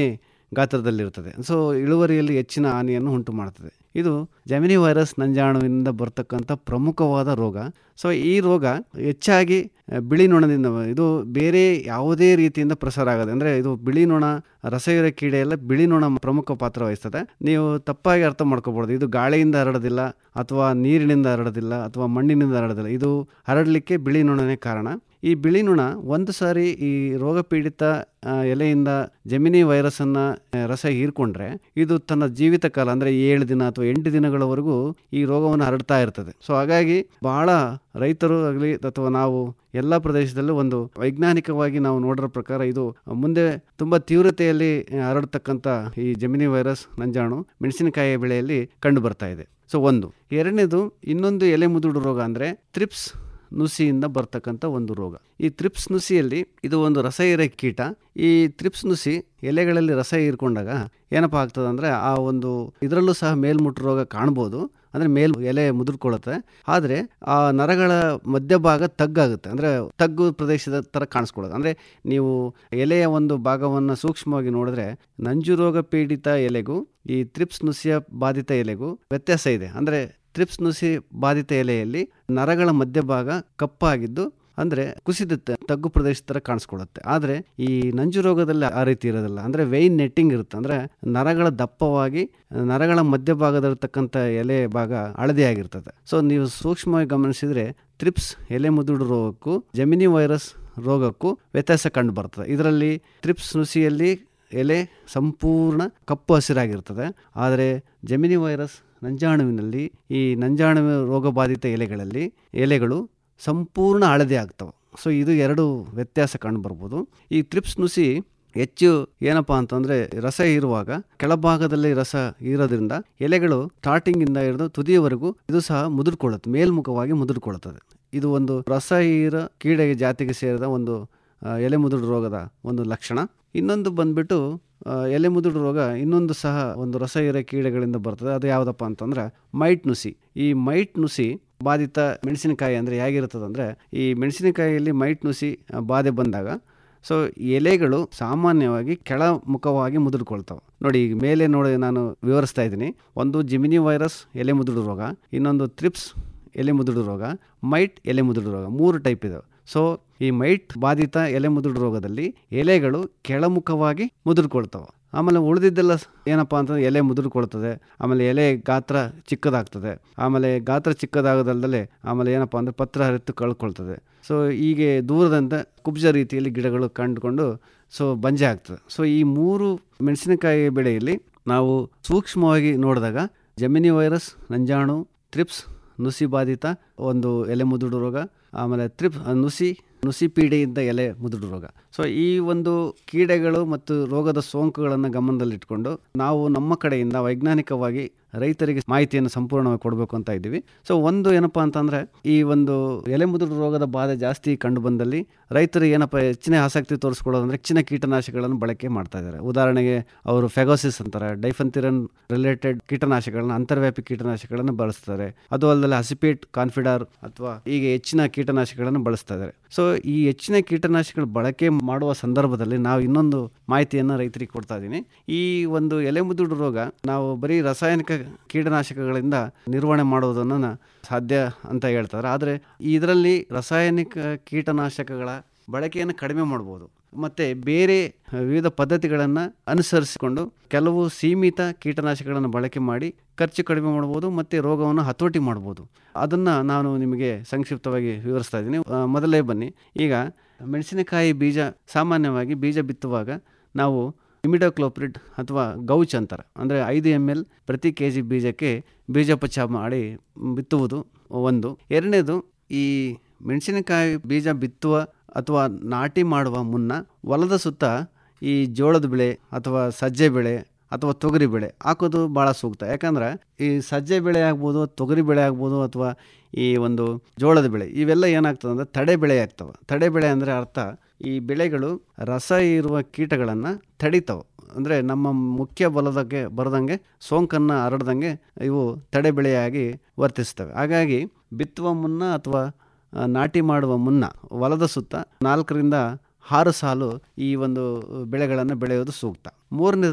ಗಾತ್ರದಲ್ಲಿರುತ್ತದೆ ಸೊ ಇಳುವರಿಯಲ್ಲಿ ಹೆಚ್ಚಿನ ಹಾನಿಯನ್ನು ಉಂಟು ಮಾಡ್ತದೆ ಇದು ಜಮಿನಿ ವೈರಸ್ ನಂಜಾಣುವಿನಿಂದ ಬರ್ತಕ್ಕಂಥ ಪ್ರಮುಖವಾದ ರೋಗ ಸೊ ಈ ರೋಗ ಹೆಚ್ಚಾಗಿ ಆ, ಬಿಳಿ ನೊಣದಿಂದ ಇದು ಬೇರೆ ಯಾವುದೇ ರೀತಿಯಿಂದ ಪ್ರಸಾರ ಆಗದೆ ಅಂದರೆ ಇದು ಬಿಳಿ ನೊಣ ರಸಯುರ ಕೀಡೆ ಎಲ್ಲ ಬಿಳಿ ನೊಣ ಪ್ರಮುಖ ಪಾತ್ರ ವಹಿಸ್ತದೆ ನೀವು ತಪ್ಪಾಗಿ ಅರ್ಥ ಮಾಡ್ಕೋಬೋದು ಇದು ಗಾಳಿಯಿಂದ ಹರಡೋದಿಲ್ಲ ಅಥವಾ ನೀರಿನಿಂದ ಹರಡೋದಿಲ್ಲ ಅಥವಾ ಮಣ್ಣಿನಿಂದ ಹರಡೋದಿಲ್ಲ ಇದು ಹರಡಲಿಕ್ಕೆ ಬಿಳಿ ನೊಣನೇ ಕಾರಣ ಈ ಬಿಳಿ ನೊಣ ಒಂದು ಸಾರಿ ಈ ರೋಗ ಪೀಡಿತ ಆ, ಎಲೆಯಿಂದ ಜಮಿನಿ ವೈರಸ್ಸನ್ನು ರಸ ಹೀರ್ಕೊಂಡ್ರೆ ಇದು ತನ್ನ ಜೀವಿತ ಕಾಲ ಅಂದರೆ ಏಳು ದಿನ ಅಥವಾ ಎಂಟು ದಿನಗಳವರೆಗೂ ಈ ರೋಗವನ್ನು ಹರಡ್ತಾ ಇರ್ತದೆ ಸೊ ಹಾಗಾಗಿ ಬಹಳ ರೈತರು ಆಗಲಿ ಅಥವಾ ನಾವು ಎಲ್ಲ ಪ್ರದೇಶದಲ್ಲೂ ಒಂದು ವೈಜ್ಞಾನಿಕವಾಗಿ ನಾವು ನೋಡಿರೋ ಪ್ರಕಾರ ಇದು ಮುಂದೆ ತುಂಬ ತೀವ್ರತೆಯಲ್ಲಿ ಹರಡ್ತಕ್ಕಂಥ ಈ ಜಮಿನಿ ವೈರಸ್ ನಂಜಾಣು ಮೆಣಸಿನಕಾಯಿಯ ಬೆಳೆಯಲ್ಲಿ ಕಂಡು ಬರ್ತಾ ಇದೆ ಸೊ ಒಂದು ಎರಡನೇದು ಇನ್ನೊಂದು ಎಲೆ ಮುದುಡು ರೋಗ ಅಂದರೆ ತ್ರಿಪ್ಸ್ ನುಸಿಯಿಂದ ಬರ್ತಕ್ಕಂಥ ಒಂದು ರೋಗ ಈ ತ್ರಿಪ್ಸ್ ನುಸಿಯಲ್ಲಿ ಇದು ಒಂದು ರಸ ಹೀರೋ ಕೀಟ ಈ ತ್ರಿಪ್ಸ್ ನುಸಿ ಎಲೆಗಳಲ್ಲಿ ರಸ ಹೀರ್ಕೊಂಡಾಗ ಏನಪ್ಪ ಆಗ್ತದೆ ಅಂದರೆ ಆ ಒಂದು ಇದರಲ್ಲೂ ಸಹ ಮೇಲ್ಮುಟ್ಟು ರೋಗ ಕಾಣ್ಬೋದು ಅಂದರೆ ಮೇಲ್ ಎಲೆ ಮುದುರ್ಕೊಳ್ಳುತ್ತೆ ಆದರೆ ಆ ನರಗಳ ಮಧ್ಯಭಾಗ ತಗ್ಗಾಗುತ್ತೆ ಅಂದರೆ ತಗ್ಗು ಪ್ರದೇಶದ ಥರ ಕಾಣಿಸ್ಕೊಳ್ಳೋದು ಅಂದರೆ ನೀವು ಎಲೆಯ ಒಂದು ಭಾಗವನ್ನು ಸೂಕ್ಷ್ಮವಾಗಿ ನೋಡಿದ್ರೆ ನಂಜು ರೋಗ ಪೀಡಿತ ಎಲೆಗೂ ಈ ತ್ರಿಪ್ಸ್ ನುಸಿಯ ಬಾಧಿತ ಎಲೆಗೂ ವ್ಯತ್ಯಾಸ ಇದೆ ಅಂದರೆ ತ್ರಿಪ್ಸ್ ನುಸಿ ಬಾಧಿತ ಎಲೆಯಲ್ಲಿ ನರಗಳ ಮಧ್ಯಭಾಗ ಕಪ್ಪಾಗಿದ್ದು ಅಂದರೆ ಕುಸಿದ ತ- ತಗ್ಗು ಪ್ರದೇಶ ಥರ ಕಾಣಿಸ್ಕೊಳ್ಳುತ್ತೆ ಆದರೆ ಈ ನಂಜು ರೋಗದಲ್ಲಿ ಆ ರೀತಿ ಇರೋದಿಲ್ಲ ಅಂದರೆ ವೆಯ್ನ್ ನೆಟ್ಟಿಂಗ್ ಇರುತ್ತೆ ಅಂದರೆ ನರಗಳ ದಪ್ಪವಾಗಿ ನರಗಳ ಮಧ್ಯಭಾಗದಲ್ಲಿರ್ತಕ್ಕಂಥ ಎಲೆ ಭಾಗ ಹಳದಿಯಾಗಿರ್ತದೆ ಸೊ ನೀವು ಸೂಕ್ಷ್ಮವಾಗಿ ಗಮನಿಸಿದರೆ ತ್ರಿಪ್ಸ್ ಎಲೆ ಮುದುಡು ರೋಗಕ್ಕೂ ಜಮಿನಿ ವೈರಸ್ ರೋಗಕ್ಕೂ ವ್ಯತ್ಯಾಸ ಕಂಡು ಬರ್ತದೆ ಇದರಲ್ಲಿ ತ್ರಿಪ್ಸ್ ನುಸಿಯಲ್ಲಿ ಎಲೆ ಸಂಪೂರ್ಣ ಕಪ್ಪು ಹಸಿರಾಗಿರ್ತದೆ ಆದರೆ ಜಮಿನಿ ವೈರಸ್ ನಂಜಾಣುವಿನಲ್ಲಿ ಈ ನಂಜಾಣುವಿನ ರೋಗಬಾಧಿತ ಎಲೆಗಳಲ್ಲಿ ಎಲೆಗಳು ಸಂಪೂರ್ಣ ಹಳದಿ ಆಗ್ತವೆ ಸೊ ಇದು ಎರಡು ವ್ಯತ್ಯಾಸ ಕಂಡು ಬರ್ಬೋದು ಈ ತ್ರಿಪ್ಸ್ ನುಸಿ ಹೆಚ್ಚು ಏನಪ್ಪಾ ಅಂತಂದ್ರೆ ರಸ ಇರುವಾಗ ಕೆಳಭಾಗದಲ್ಲಿ ರಸ ಇರೋದ್ರಿಂದ ಎಲೆಗಳು ಸ್ಟಾರ್ಟಿಂಗಿಂದ ಹಿಡಿದು ತುದಿಯವರೆಗೂ ಇದು ಸಹ ಮುದುರ್ಕೊಳ್ಳುತ್ತೆ ಮೇಲ್ಮುಖವಾಗಿ ಮುದುರ್ಕೊಳ್ಳುತ್ತದೆ ಇದು ಒಂದು ರಸ ಹೀರ ಕೀಡೆ ಜಾತಿಗೆ ಸೇರಿದ ಒಂದು ಆ, ಎಲೆ ಮುದುಡು ರೋಗದ ಒಂದು ಲಕ್ಷಣ ಇನ್ನೊಂದು ಬಂದ್ಬಿಟ್ಟು ಆ, ಎಲೆ ಮುದುಡು ರೋಗ ಇನ್ನೊಂದು ಸಹ ಒಂದು ರಸ ಹೀರ ಕೀಡೆಗಳಿಂದ ಬರ್ತದೆ ಅದು ಯಾವುದಪ್ಪ ಅಂತಂದ್ರೆ ಮೈಟ್ ನುಸಿ ಈ ಮೈಟ್ ನುಸಿ ಬಾಧಿತ ಮೆಣಸಿನಕಾಯಿ ಅಂದರೆ ಹೇಗಿರ್ತದೆ ಅಂದರೆ ಈ ಮೆಣಸಿನಕಾಯಿಯಲ್ಲಿ ಮೈಟ್ ನುಸಿ ಆ, ಬಾಧೆ ಬಂದಾಗ ಸೊ ಎಲೆಗಳು ಸಾಮಾನ್ಯವಾಗಿ ಕೆಳಮುಖವಾಗಿ ಮುದುರ್ಕೊಳ್ತವೆ ನೋಡಿ ಈಗ ಮೇಲೆ ನೋಡಿ ನಾನು ವಿವರಿಸ್ತಾ ಇದ್ದೀನಿ ಒಂದು ಜಿಮಿನಿ ವೈರಸ್ ಎಲೆ ಮುದುಡು ರೋಗ ಇನ್ನೊಂದು ತ್ರಿಪ್ಸ್ ಎಲೆ ಮುದುಡು ರೋಗ ಮೈಟ್ ಎಲೆ ಮುದುಡು ರೋಗ ಮೂರು ಟೈಪ್ ಇದಾವೆ ಸೊ ಈ ಮೈಟ್ ಬಾಧಿತ ಎಲೆ ಮುದುಡು ರೋಗದಲ್ಲಿ ಎಲೆಗಳು ಕೆಳಮುಖವಾಗಿ ಮುದುರ್ಕೊಳ್ತವೆ ಆಮೇಲೆ ಉಳಿದಿದ್ದೆಲ್ಲ ಏನಪ್ಪ ಅಂತಂದ್ರೆ ಎಲೆ ಮುದುರ್ಕೊಳ್ತದೆ ಆಮೇಲೆ ಎಲೆ ಗಾತ್ರ ಚಿಕ್ಕದಾಗ್ತದೆ ಆಮೇಲೆ ಗಾತ್ರ ಚಿಕ್ಕದಾಗದಲ್ದಲೆ ಆಮೇಲೆ ಏನಪ್ಪ ಅಂದರೆ ಪತ್ರ ಹರಿತು ಕಳ್ಕೊಳ್ತದೆ ಸೊ ಹೀಗೆ ದೂರದಿಂದ ಕುಬ್ಜ ರೀತಿಯಲ್ಲಿ ಗಿಡಗಳು ಕಂಡುಕೊಂಡು ಸೊ ಬಂಜೆ ಆಗ್ತದೆ ಸೊ ಈ ಮೂರು ಮೆಣಸಿನಕಾಯಿ ಬೆಳೆಯಲ್ಲಿ ನಾವು ಸೂಕ್ಷ್ಮವಾಗಿ ನೋಡಿದಾಗ ಜಮಿನಿ ವೈರಸ್ ನಂಜಾಣು ತ್ರಿಪ್ಸ್ ನುಸಿ ಬಾಧಿತ ಒಂದು ಎಲೆ ಮುದುಡು ರೋಗ ಆಮೇಲೆ ತ್ರಿಪ್ ನುಸಿ ನುಸಿ ಪೀಡೆಯಿಂದ ಎಲೆ ಮುದುಡು ರೋಗ ಸೊ ಈ ಒಂದು ಕೀಡೆಗಳು ಮತ್ತು ರೋಗದ ಸೋಂಕುಗಳನ್ನು ಗಮನದಲ್ಲಿಟ್ಕೊಂಡು ನಾವು ನಮ್ಮ ಕಡೆಯಿಂದ ವೈಜ್ಞಾನಿಕವಾಗಿ ರೈತರಿಗೆ ಮಾಹಿತಿಯನ್ನು ಸಂಪೂರ್ಣವಾಗಿ ಕೊಡಬೇಕು ಅಂತ ಇದ್ದೀವಿ ಸೊ ಒಂದು ಏನಪ್ಪ ಅಂತಂದರೆ ಈ ಒಂದು ಎಲೆ ಮುದುಡು ರೋಗದ ಬಾಧೆ ಜಾಸ್ತಿ ಕಂಡು ಬಂದಲ್ಲಿ ರೈತರು ಏನಪ್ಪ ಹೆಚ್ಚಿನ ಆಸಕ್ತಿ ತೋರಿಸ್ಕೊಳ್ಳೋದಂದ್ರೆ ಹೆಚ್ಚಿನ ಕೀಟನಾಶಕಗಳನ್ನು ಬಳಕೆ ಮಾಡ್ತಾ ಇದ್ದಾರೆ ಉದಾಹರಣೆಗೆ ಅವರು ಫೆಗೋಸಿಸ್ ಅಂತಾರೆ ಡೈಫನ್ತಿರನ್ ರಿಲೇಟೆಡ್ ಕೀಟನಾಶಕಗಳನ್ನ ಅಂತರ್ವ್ಯಾಪಿ ಕೀಟನಾಶಕಗಳನ್ನು ಬಳಸ್ತಾರೆ ಅದು ಅಲ್ಲದೆ ಹಸಿಪೇಟ್ ಕಾನ್ಫಿಡಾರ್ ಅಥವಾ ಹೀಗೆ ಹೆಚ್ಚಿನ ಕೀಟನಾಶಕಗಳನ್ನು ಬಳಸ್ತಾ ಇದ್ದಾರೆ ಸೊ ಈ ಹೆಚ್ಚಿನ ಕೀಟನಾಶಕಗಳು ಬಳಕೆ ಮಾಡುವ ಸಂದರ್ಭದಲ್ಲಿ ನಾವು ಇನ್ನೊಂದು ಮಾಹಿತಿಯನ್ನು ರೈತರಿಗೆ ಕೊಡ್ತಾ ಇದ್ದೀನಿ ಈ ಒಂದು ಎಲೆ ಮುದುಡು ರೋಗ ನಾವು ಬರೀ ರಾಸಾಯನಿಕ ಕೀಟನಾಶಕಗಳಿಂದ ನಿರ್ವಹಣೆ ಮಾಡುವುದನ್ನು ನ- ಸಾಧ್ಯ ಅಂತ ಹೇಳ್ತಾರೆ ಆದರೆ ಇದರಲ್ಲಿ ರಾಸಾಯನಿಕ ಕೀಟನಾಶಕಗಳ ಬಳಕೆಯನ್ನು ಕಡಿಮೆ ಮಾಡ್ಬೋದು ಮತ್ತು ಬೇರೆ ವಿವಿಧ ಪದ್ಧತಿಗಳನ್ನು ಅನುಸರಿಸಿಕೊಂಡು ಕೆಲವು ಸೀಮಿತ ಕೀಟನಾಶಕಗಳನ್ನು ಬಳಕೆ ಮಾಡಿ ಖರ್ಚು ಕಡಿಮೆ ಮಾಡ್ಬೋದು ಮತ್ತು ರೋಗವನ್ನು ಹತೋಟಿ ಮಾಡ್ಬೋದು ಅದನ್ನು ನಾನು ನಿಮಗೆ ಸಂಕ್ಷಿಪ್ತವಾಗಿ ವಿವರಿಸ್ತಾ ಇದ್ದೀನಿ ಆ, ಮೊದಲೇ ಬನ್ನಿ ಈಗ ಮೆಣಸಿನಕಾಯಿ ಬೀಜ ಸಾಮಾನ್ಯವಾಗಿ ಬೀಜ ಬಿತ್ತುವಾಗ ನಾವು ಇಮಿಡೋಕ್ಲೋಪ್ರಿಡ್ ಅಥವಾ ಗೌಚ್ ಅಂತಾರೆ ಅಂದರೆ ಐದು ಎಮ್ ಎಲ್ ಪ್ರತಿ ಕೆ ಜಿ ಬೀಜಕ್ಕೆ ಬೀಜೋಪಚಾರ ಮಾಡಿ ಬಿತ್ತುವುದು ಒಂದು ಎರಡನೇದು ಈ ಮೆಣಸಿನಕಾಯಿ ಬೀಜ ಬಿತ್ತುವ ಅಥವಾ ನಾಟಿ ಮಾಡುವ ಮುನ್ನ ಹೊಲದ ಸುತ್ತ ಈ ಜೋಳದ ಬೆಳೆ ಅಥವಾ ಸಜ್ಜೆ ಬೆಳೆ ಅಥವಾ ತೊಗರಿ ಬೆಳೆ ಹಾಕೋದು ಭಾಳ ಸೂಕ್ತ ಯಾಕಂದ್ರೆ ಈ ಸಜ್ಜೆ ಬೆಳೆ ಆಗ್ಬೋದು ತೊಗರಿ ಬೆಳೆ ಆಗ್ಬೋದು ಅಥವಾ ಈ ಒಂದು ಜೋಳದ ಬೆಳೆ ಇವೆಲ್ಲ ಏನಾಗ್ತದೆ ಅಂದರೆ ತಡೆ ಬೆಳೆ ಆಗ್ತವೆ ತಡೆ ಬೆಳೆ ಅಂದರೆ ಅರ್ಥ ಈ ಬೆಳೆಗಳು ರಸ ಇರುವ ಕೀಟಗಳನ್ನು ತಡಿತವೆ ಅಂದರೆ ನಮ್ಮ ಮುಖ್ಯ ಬಲದಕ್ಕೆ ಬರದಂಗೆ ಸೋಂಕನ್ನು ಹರಡ್ದಂಗೆ ಇವು ತಡೆ ಬೆಳೆಯಾಗಿ ವರ್ತಿಸ್ತವೆ ಹಾಗಾಗಿ ಬಿತ್ತುವ ಮುನ್ನ ಅಥವಾ ಆ, ನಾಟಿ ಮಾಡುವ ಮುನ್ನ ಹೊಲದ ಸುತ್ತ ನಾಲ್ಕರಿಂದ ಆರು ಸಾಲು ಈ ಒಂದು ಬೆಳೆಗಳನ್ನು ಬೆಳೆಯೋದು ಸೂಕ್ತ ಮೂರನೇದು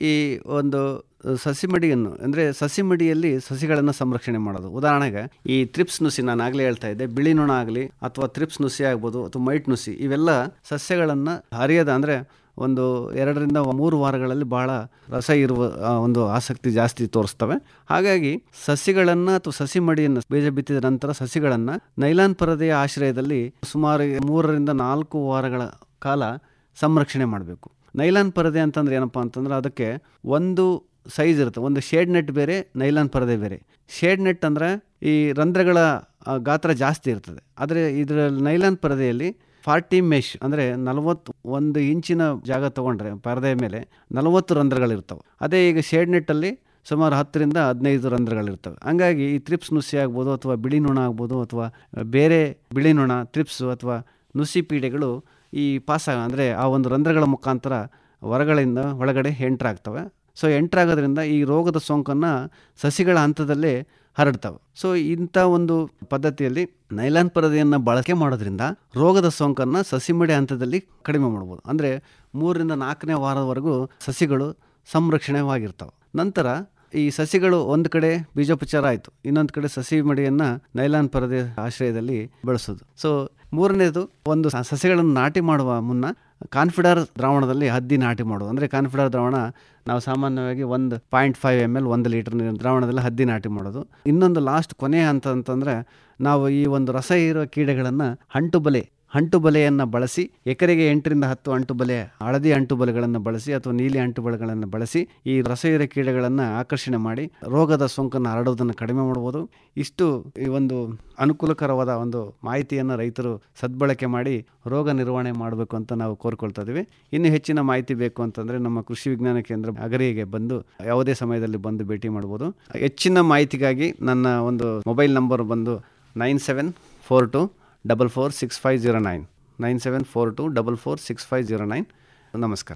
ಈ ಒಂದು ಸಸಿ ಮಡಿಯನ್ನು ಅಂದರೆ ಸಸಿ ಮಡಿಯಲ್ಲಿ ಸಸಿಗಳನ್ನು ಸಂರಕ್ಷಣೆ ಮಾಡೋದು ಉದಾಹರಣೆಗೆ ಈ ತ್ರಿಪ್ಸ್ ನುಸಿ ನಾನು ಆಗಲೇ ಹೇಳ್ತಾ ಇದ್ದೆ ಬಿಳಿ ನೊಣ ಆಗಲಿ ಅಥವಾ ತ್ರಿಪ್ಸ್ ನುಸಿ ಆಗ್ಬೋದು ಅಥವಾ ಮೈಟ್ ನುಸಿ ಇವೆಲ್ಲ ಸಸ್ಯಗಳನ್ನು ಹರಿಯದ ಅಂದರೆ ಒಂದು ಎರಡರಿಂದ ಮೂರು ವಾರಗಳಲ್ಲಿ ಬಹಳ ರಸ ಇರುವ ಆ, ಒಂದು ಆಸಕ್ತಿ ಜಾಸ್ತಿ ತೋರಿಸ್ತವೆ ಹಾಗಾಗಿ ಸಸಿಗಳನ್ನು ಅಥವಾ ಸಸಿ ಮಡಿಯನ್ನು ಬೀಜ ಬಿತ್ತಿದ ನಂತರ ಸಸಿಗಳನ್ನು ನೈಲಾನ್ ಪರದೆಯ ಆಶ್ರಯದಲ್ಲಿ ಸುಮಾರು ಮೂರರಿಂದ ನಾಲ್ಕು ವಾರಗಳ ಕಾಲ ಸಂರಕ್ಷಣೆ ಮಾಡಬೇಕು ನೈಲಾನ್ ಪರದೆ ಅಂತಂದ್ರೆ ಏನಪ್ಪ ಅಂತಂದ್ರೆ ಅದಕ್ಕೆ ಒಂದು ಸೈಜ್ ಇರುತ್ತೆ ಒಂದು ಶೇಡ್ ನೆಟ್ ಬೇರೆ ನೈಲಾನ್ ಪರದೆ ಬೇರೆ ಶೇಡ್ ನೆಟ್ ಅಂದರೆ ಈ ರಂಧ್ರಗಳ ಆ, ಗಾತ್ರ ಜಾಸ್ತಿ ಇರ್ತದೆ ಆದರೆ ಇದರ ನೈಲಾನ್ ಪರದೆಯಲ್ಲಿ ಫಾರ್ಟಿ ಮೆಶ್ ಅಂದರೆ ನಲವತ್ತು ಒಂದು ಇಂಚಿನ ಜಾಗ ತೊಗೊಂಡ್ರೆ ಪರದೆಯ ಮೇಲೆ ನಲವತ್ತು ರಂಧ್ರಗಳಿರ್ತವೆ ಅದೇ ಈಗ ಶೇಡ್ ನೆಟ್ಟಲ್ಲಿ ಸುಮಾರು ಹತ್ತರಿಂದ ಹದಿನೈದು ರಂಧ್ರಗಳಿರ್ತವೆ ಹಂಗಾಗಿ ಈ ತ್ರಿಪ್ಸ್ ನುಸಿ ಆಗ್ಬೋದು ಅಥವಾ ಬಿಳಿ ನೊಣ ಆಗ್ಬೋದು ಅಥವಾ ಬೇರೆ ಬಿಳಿ ನೊಣ ತ್ರಿಪ್ಸು ಅಥವಾ ನುಸಿ ಪೀಡೆಗಳು ಈ ಪಾಸ ಅಂದರೆ ಆ ಒಂದು ರಂಧ್ರಗಳ ಮುಖಾಂತರ ಹೊರಗಳಿಂದ ಒಳಗಡೆ ಎಂಟ್ರಾಗ್ತವೆ ಸೊ ಎಂಟ್ರಾಗೋದ್ರಿಂದ ಈ ರೋಗದ ಸೋಂಕನ್ನು ಸಸಿಗಳ ಹಂತದಲ್ಲೇ ಹರಡ್ತವೆ ಸೊ ಇಂಥ ಒಂದು ಪದ್ಧತಿಯಲ್ಲಿ ನೈಲಾನ್ ಪರದೆಯನ್ನು ಬಳಕೆ ಮಾಡೋದ್ರಿಂದ ರೋಗದ ಸೋಂಕನ್ನು ಸಸಿಮಡಿ ಹಂತದಲ್ಲಿ ಕಡಿಮೆ ಮಾಡ್ಬೋದು ಅಂದರೆ ಮೂರರಿಂದ ನಾಲ್ಕನೇ ವಾರದವರೆಗೂ ಸಸಿಗಳು ಸಂರಕ್ಷಣೆವಾಗಿರ್ತವೆ ನಂತರ ಈ ಸಸಿಗಳು ಒಂದು ಕಡೆ ಬೀಜೋಪಚಾರ ಆಯಿತು ಇನ್ನೊಂದು ಕಡೆ ಸಸಿ ಮಡಿಯನ್ನು ನೈಲಾನ್ ಪರದೆ ಆಶ್ರಯದಲ್ಲಿ ಬೆಳೆಸೋದು ಸೊ ಮೂರನೇದು ಒಂದು ಸ- ಸಸಿಗಳನ್ನು ನಾಟಿ ಮಾಡುವ ಮುನ್ನ ಕಾನ್ಫಿಡರ್ ದ್ರಾವಣದಲ್ಲಿ ಹದ್ದಿ ನಾಟಿ ಮಾಡೋದು ಅಂದರೆ ಕಾನ್ಫಿಡರ್ ದ್ರಾವಣ ನಾವು ಸಾಮಾನ್ಯವಾಗಿ ಒಂದು ಪಾಯಿಂಟ್ ಫೈವ್ ಎಮ್ ಎಲ್ ಒಂದು ಲೀಟರ್ ನೀರಿನ ದ್ರಾವಣದಲ್ಲಿ ಹದ್ದಿ ನಾಟಿ ಮಾಡೋದು ಇನ್ನೊಂದು ಲಾಸ್ಟ್ ಕೊನೆಯ ಹಂತ ಅಂತಂದರೆ ನಾವು ಈ ಒಂದು ರಸ ಇರುವ ಕೀಡೆಗಳನ್ನು ಅಂಟು ಬಲೆ ಅಂಟು ಬಲೆಯನ್ನು ಬಳಸಿ ಎಕರೆಗೆ ಎಂಟರಿಂದ ಹತ್ತು ಅಂಟು ಬಲೆ ಹಳದಿ ಅಂಟು ಬಲೆಗಳನ್ನು ಬಳಸಿ ಅಥವಾ ನೀಲಿ ಅಂಟು ಬಲೆಗಳನ್ನು ಬಳಸಿ ಈ ರಸಹೀರ ಕೀಡೆಗಳನ್ನು ಆಕರ್ಷಣೆ ಮಾಡಿ ರೋಗದ ಸೋಂಕನ್ನು ಹರಡುವುದನ್ನು ಕಡಿಮೆ ಮಾಡ್ಬೋದು ಇಷ್ಟು ಈ ಒಂದು ಅನುಕೂಲಕರವಾದ ಒಂದು ಮಾಹಿತಿಯನ್ನು ರೈತರು ಸದ್ಬಳಕೆ ಮಾಡಿ ರೋಗ ನಿರ್ವಹಣೆ ಮಾಡಬೇಕು ಅಂತ ನಾವು ಕೋರ್ಕೊಳ್ತಾ ಇದ್ದೀವಿ ಇನ್ನು ಹೆಚ್ಚಿನ ಮಾಹಿತಿ ಬೇಕು ಅಂತಂದರೆ ನಮ್ಮ ಕೃಷಿ ವಿಜ್ಞಾನ ಕೇಂದ್ರ ಅಗರಿಗೆ ಬಂದು ಯಾವುದೇ ಸಮಯದಲ್ಲಿ ಬಂದು ಭೇಟಿ ಮಾಡ್ಬೋದು ಹೆಚ್ಚಿನ ಮಾಹಿತಿಗಾಗಿ ನನ್ನ ಒಂದು ಮೊಬೈಲ್ ನಂಬರ್ ಬಂದು nine seven four two double four six five zero nine nine seven four two double four six five zero nine ನಮಸ್ಕಾರ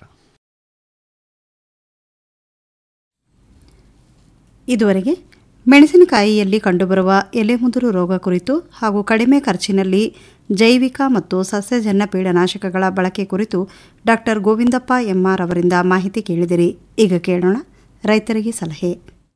ಇದುವರೆಗೆ ಮೆಣಸಿನಕಾಯಿಯಲ್ಲಿ ಕಂಡುಬರುವ ಎಲೆಮುದುರು ರೋಗ ಕುರಿತು ಹಾಗೂ ಕಡಿಮೆ ಖರ್ಚಿನಲ್ಲಿ ಜೈವಿಕ ಮತ್ತು ಸಸ್ಯಜನ್ಯ ಪೀಡನಾಶಕಗಳ ಬಳಕೆ ಕುರಿತು ಡಾಕ್ಟರ್ ಗೋವಿಂದಪ್ಪ ಎಂಆರ್ ಅವರಿಂದ ಮಾಹಿತಿ ಕೇಳಿದಿರಿ ಈಗ ಕೇಳೋಣ ರೈತರಿಗೆ ಸಲಹೆ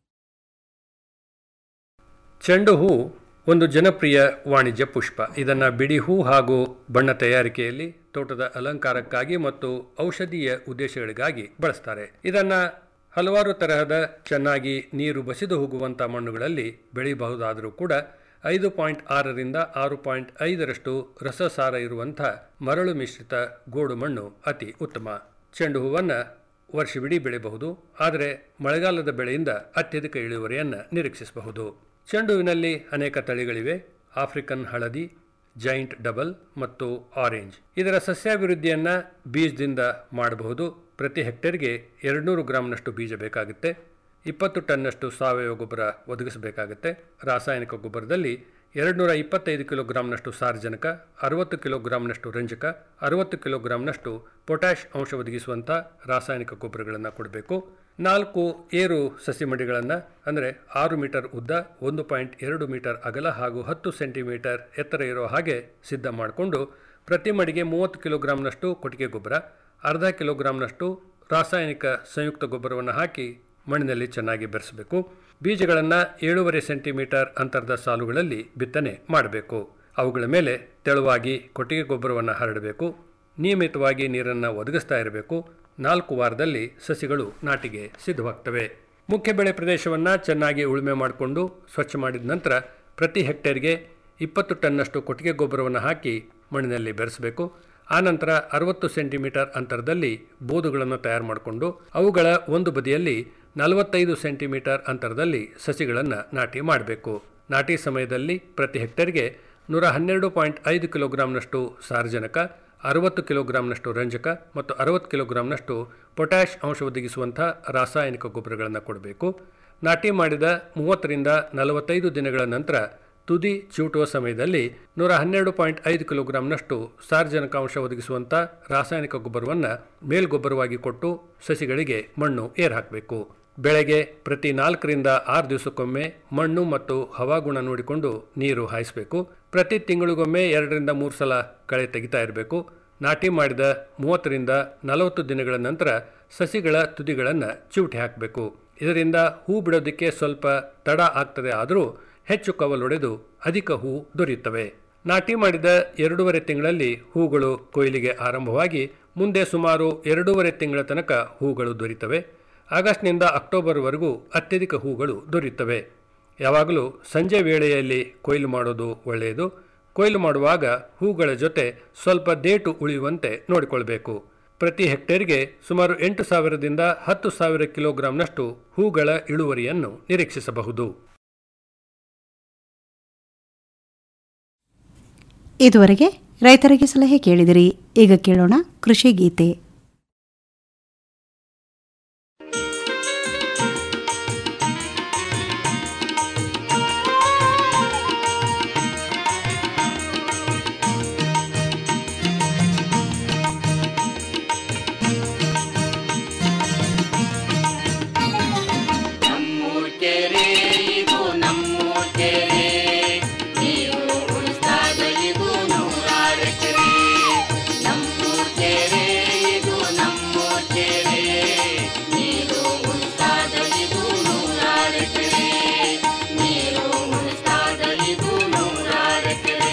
ಚೆಂಡು ಹೂ ಒಂದು ಜನಪ್ರಿಯ ವಾಣಿಜ್ಯ ಪುಷ್ಪ ಇದನ್ನು ಬಿಡಿ ಹೂ ಹಾಗೂ ಬಣ್ಣ ತಯಾರಿಕೆಯಲ್ಲಿ ತೋಟದ ಅಲಂಕಾರಕ್ಕಾಗಿ ಮತ್ತು ಔಷಧೀಯ ಉದ್ದೇಶಗಳಿಗಾಗಿ ಬಳಸ್ತಾರೆ ಇದನ್ನ ಹಲವಾರು ತರಹದ ಚೆನ್ನಾಗಿ ನೀರು ಬಸಿದು ಹೋಗುವಂಥ ಮಣ್ಣುಗಳಲ್ಲಿ ಬೆಳೆಯಬಹುದಾದರೂ ಕೂಡ ಐದು ಪಾಯಿಂಟ್ ಆರರಿಂದ ಆರು ಪಾಯಿಂಟ್ ಐದರಷ್ಟು ರಸಸಾರ ಇರುವಂಥ ಮರಳು ಮಿಶ್ರಿತ ಗೋಡು ಮಣ್ಣು ಅತಿ ಉತ್ತಮ ಚೆಂಡು ಹೂವನ್ನು ವರ್ಷವಿಡೀ ಬೆಳೆಯಬಹುದು ಆದರೆ ಮಳೆಗಾಲದ ಬೆಳೆಯಿಂದ ಅತ್ಯಧಿಕ ಇಳುವರಿಯನ್ನು ನಿರೀಕ್ಷಿಸಬಹುದು ಚೆಂಡುವಿನಲ್ಲಿ ಅನೇಕ ತಳಿಗಳಿವೆ ಆಫ್ರಿಕನ್ ಹಳದಿ ಜೈಂಟ್ ಡಬಲ್ ಮತ್ತು ಆರೆಂಜ್ ಇದರ ಸಸ್ಯಾಭಿವೃದ್ಧಿಯನ್ನು ಬೀಜದಿಂದ ಮಾಡಬಹುದು ಪ್ರತಿ ಹೆಕ್ಟೇರ್ಗೆ ಎರಡುನೂರು ಗ್ರಾಂನಷ್ಟು ಬೀಜ ಬೇಕಾಗುತ್ತೆ ಇಪ್ಪತ್ತು ಟನ್ನಷ್ಟು ಸಾವಯವ ಗೊಬ್ಬರ ಒದಗಿಸಬೇಕಾಗುತ್ತೆ ರಾಸಾಯನಿಕ ಗೊಬ್ಬರದಲ್ಲಿ ಎರಡುನೂರ ಇಪ್ಪತ್ತೈದು ಕಿಲೋಗ್ರಾಂನಷ್ಟು ಸಾರಜನಕ ಅರವತ್ತು ಕಿಲೋಗ್ರಾಂನಷ್ಟು ರಂಜಕ ಅರವತ್ತು ಕಿಲೋಗ್ರಾಂನಷ್ಟು ಪೊಟ್ಯಾಷ್ ಅಂಶ ಒದಗಿಸುವಂಥ ರಾಸಾಯನಿಕ ಗೊಬ್ಬರಗಳನ್ನು ಕೊಡಬೇಕು ನಾಲ್ಕು ಏರು ಸಸಿಮಡಿಗಳನ್ನು ಅಂದರೆ ಆರು ಮೀಟರ್ ಉದ್ದ ಒಂದು ಪಾಯಿಂಟ್ ಎರಡು ಮೀಟರ್ ಅಗಲ ಹಾಗೂ ಹತ್ತು ಸೆಂಟಿಮೀಟರ್ ಎತ್ತರ ಇರೋ ಹಾಗೆ ಸಿದ್ಧ ಮಾಡಿಕೊಂಡು ಪ್ರತಿ ಮಡಿಗೆ ಮೂವತ್ತು ಕಿಲೋಗ್ರಾಂನಷ್ಟು ಕೊಟ್ಟಿಗೆ ಗೊಬ್ಬರ ಅರ್ಧ ಕಿಲೋಗ್ರಾಂನಷ್ಟು ರಾಸಾಯನಿಕ ಸಂಯುಕ್ತ ಗೊಬ್ಬರವನ್ನು ಹಾಕಿ ಮಣ್ಣಿನಲ್ಲಿ ಚೆನ್ನಾಗಿ ಬೆರೆಸಬೇಕು ಬೀಜಗಳನ್ನು ಏಳೂವರೆ ಸೆಂಟಿಮೀಟರ್ ಅಂತರದ ಸಾಲುಗಳಲ್ಲಿ ಬಿತ್ತನೆ ಮಾಡಬೇಕು ಅವುಗಳ ಮೇಲೆ ತೆಳುವಾಗಿ ಕೊಟ್ಟಿಗೆ ಗೊಬ್ಬರವನ್ನು ಹರಡಬೇಕು ನಿಯಮಿತವಾಗಿ ನೀರನ್ನು ಒದಗಿಸ್ತಾ ಇರಬೇಕು ನಾಲ್ಕು ವಾರದಲ್ಲಿ ಸಸಿಗಳು ನಾಟಿಗೆ ಸಿದ್ಧವಾಗ್ತವೆ ಮುಖ್ಯ ಬೆಳೆ ಪ್ರದೇಶವನ್ನು ಚೆನ್ನಾಗಿ ಉಳುಮೆ ಮಾಡಿಕೊಂಡು ಸ್ವಚ್ಛ ಮಾಡಿದ ನಂತರ ಪ್ರತಿ ಹೆಕ್ಟೇರ್ಗೆ ಇಪ್ಪತ್ತು ಟನ್ನಷ್ಟು ಕೊಟ್ಟಿಗೆ ಗೊಬ್ಬರವನ್ನು ಹಾಕಿ ಮಣ್ಣಿನಲ್ಲಿ ಬೆರೆಸಬೇಕು ಆನಂತರ ಅರವತ್ತು ಸೆಂಟಿಮೀಟರ್ ಅಂತರದಲ್ಲಿ ಬೋದುಗಳನ್ನು ತಯಾರು ಮಾಡಿಕೊಂಡು ಅವುಗಳ ಒಂದು ಬದಿಯಲ್ಲಿ ನಲವತ್ತೈದು ಸೆಂಟಿಮೀಟರ್ ಅಂತರದಲ್ಲಿ ಸಸಿಗಳನ್ನು ನಾಟಿ ಮಾಡಬೇಕು ನಾಟಿ ಸಮಯದಲ್ಲಿ ಪ್ರತಿ ಹೆಕ್ಟೇರ್ಗೆ ನೂರ ಹನ್ನೆರಡು ಪಾಯಿಂಟ್ ಐದು ಕಿಲೋಗ್ರಾಂನಷ್ಟು ಸಾರಜನಕ ಅರವತ್ತು ಕಿಲೋಗ್ರಾಂನಷ್ಟು ರಂಜಕ ಮತ್ತು ಅರವತ್ತು ಕಿಲೋಗ್ರಾಂನಷ್ಟು ಪೊಟ್ಯಾಷ್ ಅಂಶ ಒದಗಿಸುವಂಥ ರಾಸಾಯನಿಕ ಗೊಬ್ಬರಗಳನ್ನು ಕೊಡಬೇಕು ನಾಟಿ ಮಾಡಿದ ಮೂವತ್ತರಿಂದ ನಲವತ್ತೈದು ದಿನಗಳ ನಂತರ ತುದಿ ಚಿವುಟುವ ಸಮಯದಲ್ಲಿ ನೂರ ಹನ್ನೆರಡು ಪಾಯಿಂಟ್ ಐದು ಕಿಲೋಗ್ರಾಂನಷ್ಟು ಸಾರಜನಕಾಂಶ ಒದಗಿಸುವಂಥ ರಾಸಾಯನಿಕ ಗೊಬ್ಬರವನ್ನು ಮೇಲ್ಗೊಬ್ಬರವಾಗಿ ಕೊಟ್ಟು ಸಸಿಗಳಿಗೆ ಮಣ್ಣು ಏರ್ ಹಾಕಬೇಕು ಬೆಳೆಗೆ ಪ್ರತಿ ನಾಲ್ಕರಿಂದ ಆರು ದಿವಸಕ್ಕೊಮ್ಮೆ ಮಣ್ಣು ಮತ್ತು ಹವಾಗುಣ ನೋಡಿಕೊಂಡು ನೀರು ಹಾಯಿಸಬೇಕು ಪ್ರತಿ ತಿಂಗಳಿಗೊಮ್ಮೆ ಎರಡರಿಂದ ಮೂರು ಸಲ ಕಳೆ ತೆಗಿತಾ ಇರಬೇಕು ನಾಟಿ ಮಾಡಿದ ಮೂವತ್ತರಿಂದ ನಲವತ್ತು ದಿನಗಳ ನಂತರ ಸಸಿಗಳ ತುದಿಗಳನ್ನು ಚಿವುಟಿ ಹಾಕಬೇಕು ಇದರಿಂದ ಹೂ ಬಿಡೋದಕ್ಕೆ ಸ್ವಲ್ಪ ತಡ ಆಗ್ತದೆ ಆದರೂ ಹೆಚ್ಚು ಕವಲೊಡೆದು ಅಧಿಕ ಹೂ ದೊರೆಯುತ್ತವೆ ನಾಟಿ ಮಾಡಿದ ಎರಡೂವರೆ ತಿಂಗಳಲ್ಲಿ ಹೂಗಳು ಕೊಯ್ಲಿಗೆ ಆರಂಭವಾಗಿ ಮುಂದೆ ಸುಮಾರು ಎರಡೂವರೆ ತಿಂಗಳ ತನಕ ಹೂಗಳು ದೊರೆಯುತ್ತವೆ ಆಗಸ್ಟ್ನಿಂದ ಅಕ್ಟೋಬರ್ವರೆಗೂ ಅತ್ಯಧಿಕ ಹೂಗಳು ದೊರೆಯುತ್ತವೆ ಯಾವಾಗಲೂ ಸಂಜೆ ವೇಳೆಯಲ್ಲಿ ಕೊಯ್ಲು ಮಾಡೋದು ಒಳ್ಳೆಯದು ಕೊಯ್ಲು ಮಾಡುವಾಗ ಹೂಗಳ ಜೊತೆ ಸ್ವಲ್ಪ ದೇಟು ಉಳಿಯುವಂತೆ ನೋಡಿಕೊಳ್ಬೇಕು ಪ್ರತಿ ಹೆಕ್ಟೇರ್ಗೆ ಸುಮಾರು ಎಂಟು ಸಾವಿರದಿಂದ ಹತ್ತು ಸಾವಿರ ಕಿಲೋಗ್ರಾಂನಷ್ಟು ಹೂಗಳ ಇಳುವರಿಯನ್ನು ನಿರೀಕ್ಷಿಸಬಹುದು ಇದುವರೆಗೆ ರೈತರಿಗೆ ಸಲಹೆ ಕೇಳಿದಿರಿ ಈಗ ಕೇಳೋಣ ಕೃಷಿ ಗೀತೆ ನಮ್ಮೂರ್ ಕೆರೆ ಇದು ನಮ್ಮೂರ್ ಕೆರೆ ನೀವು ಉಳಿಸ್ದಾಗ ಇದು ನೂರಾರು ಎಕರೆ ನಮ್ಮೂರ್ ಕೆರೆ ಇದು ನಮ್ಮೂರ್ ಕೆರೆ ನೀರು ಉಳಿಸ್ದಾಗ ಇದು ನೂರಾರು ಎಕರೆ ನೀರು ಉಳಿಸ್ದಾಗ ಇದು ನೂರಾರು ಎಕರೆ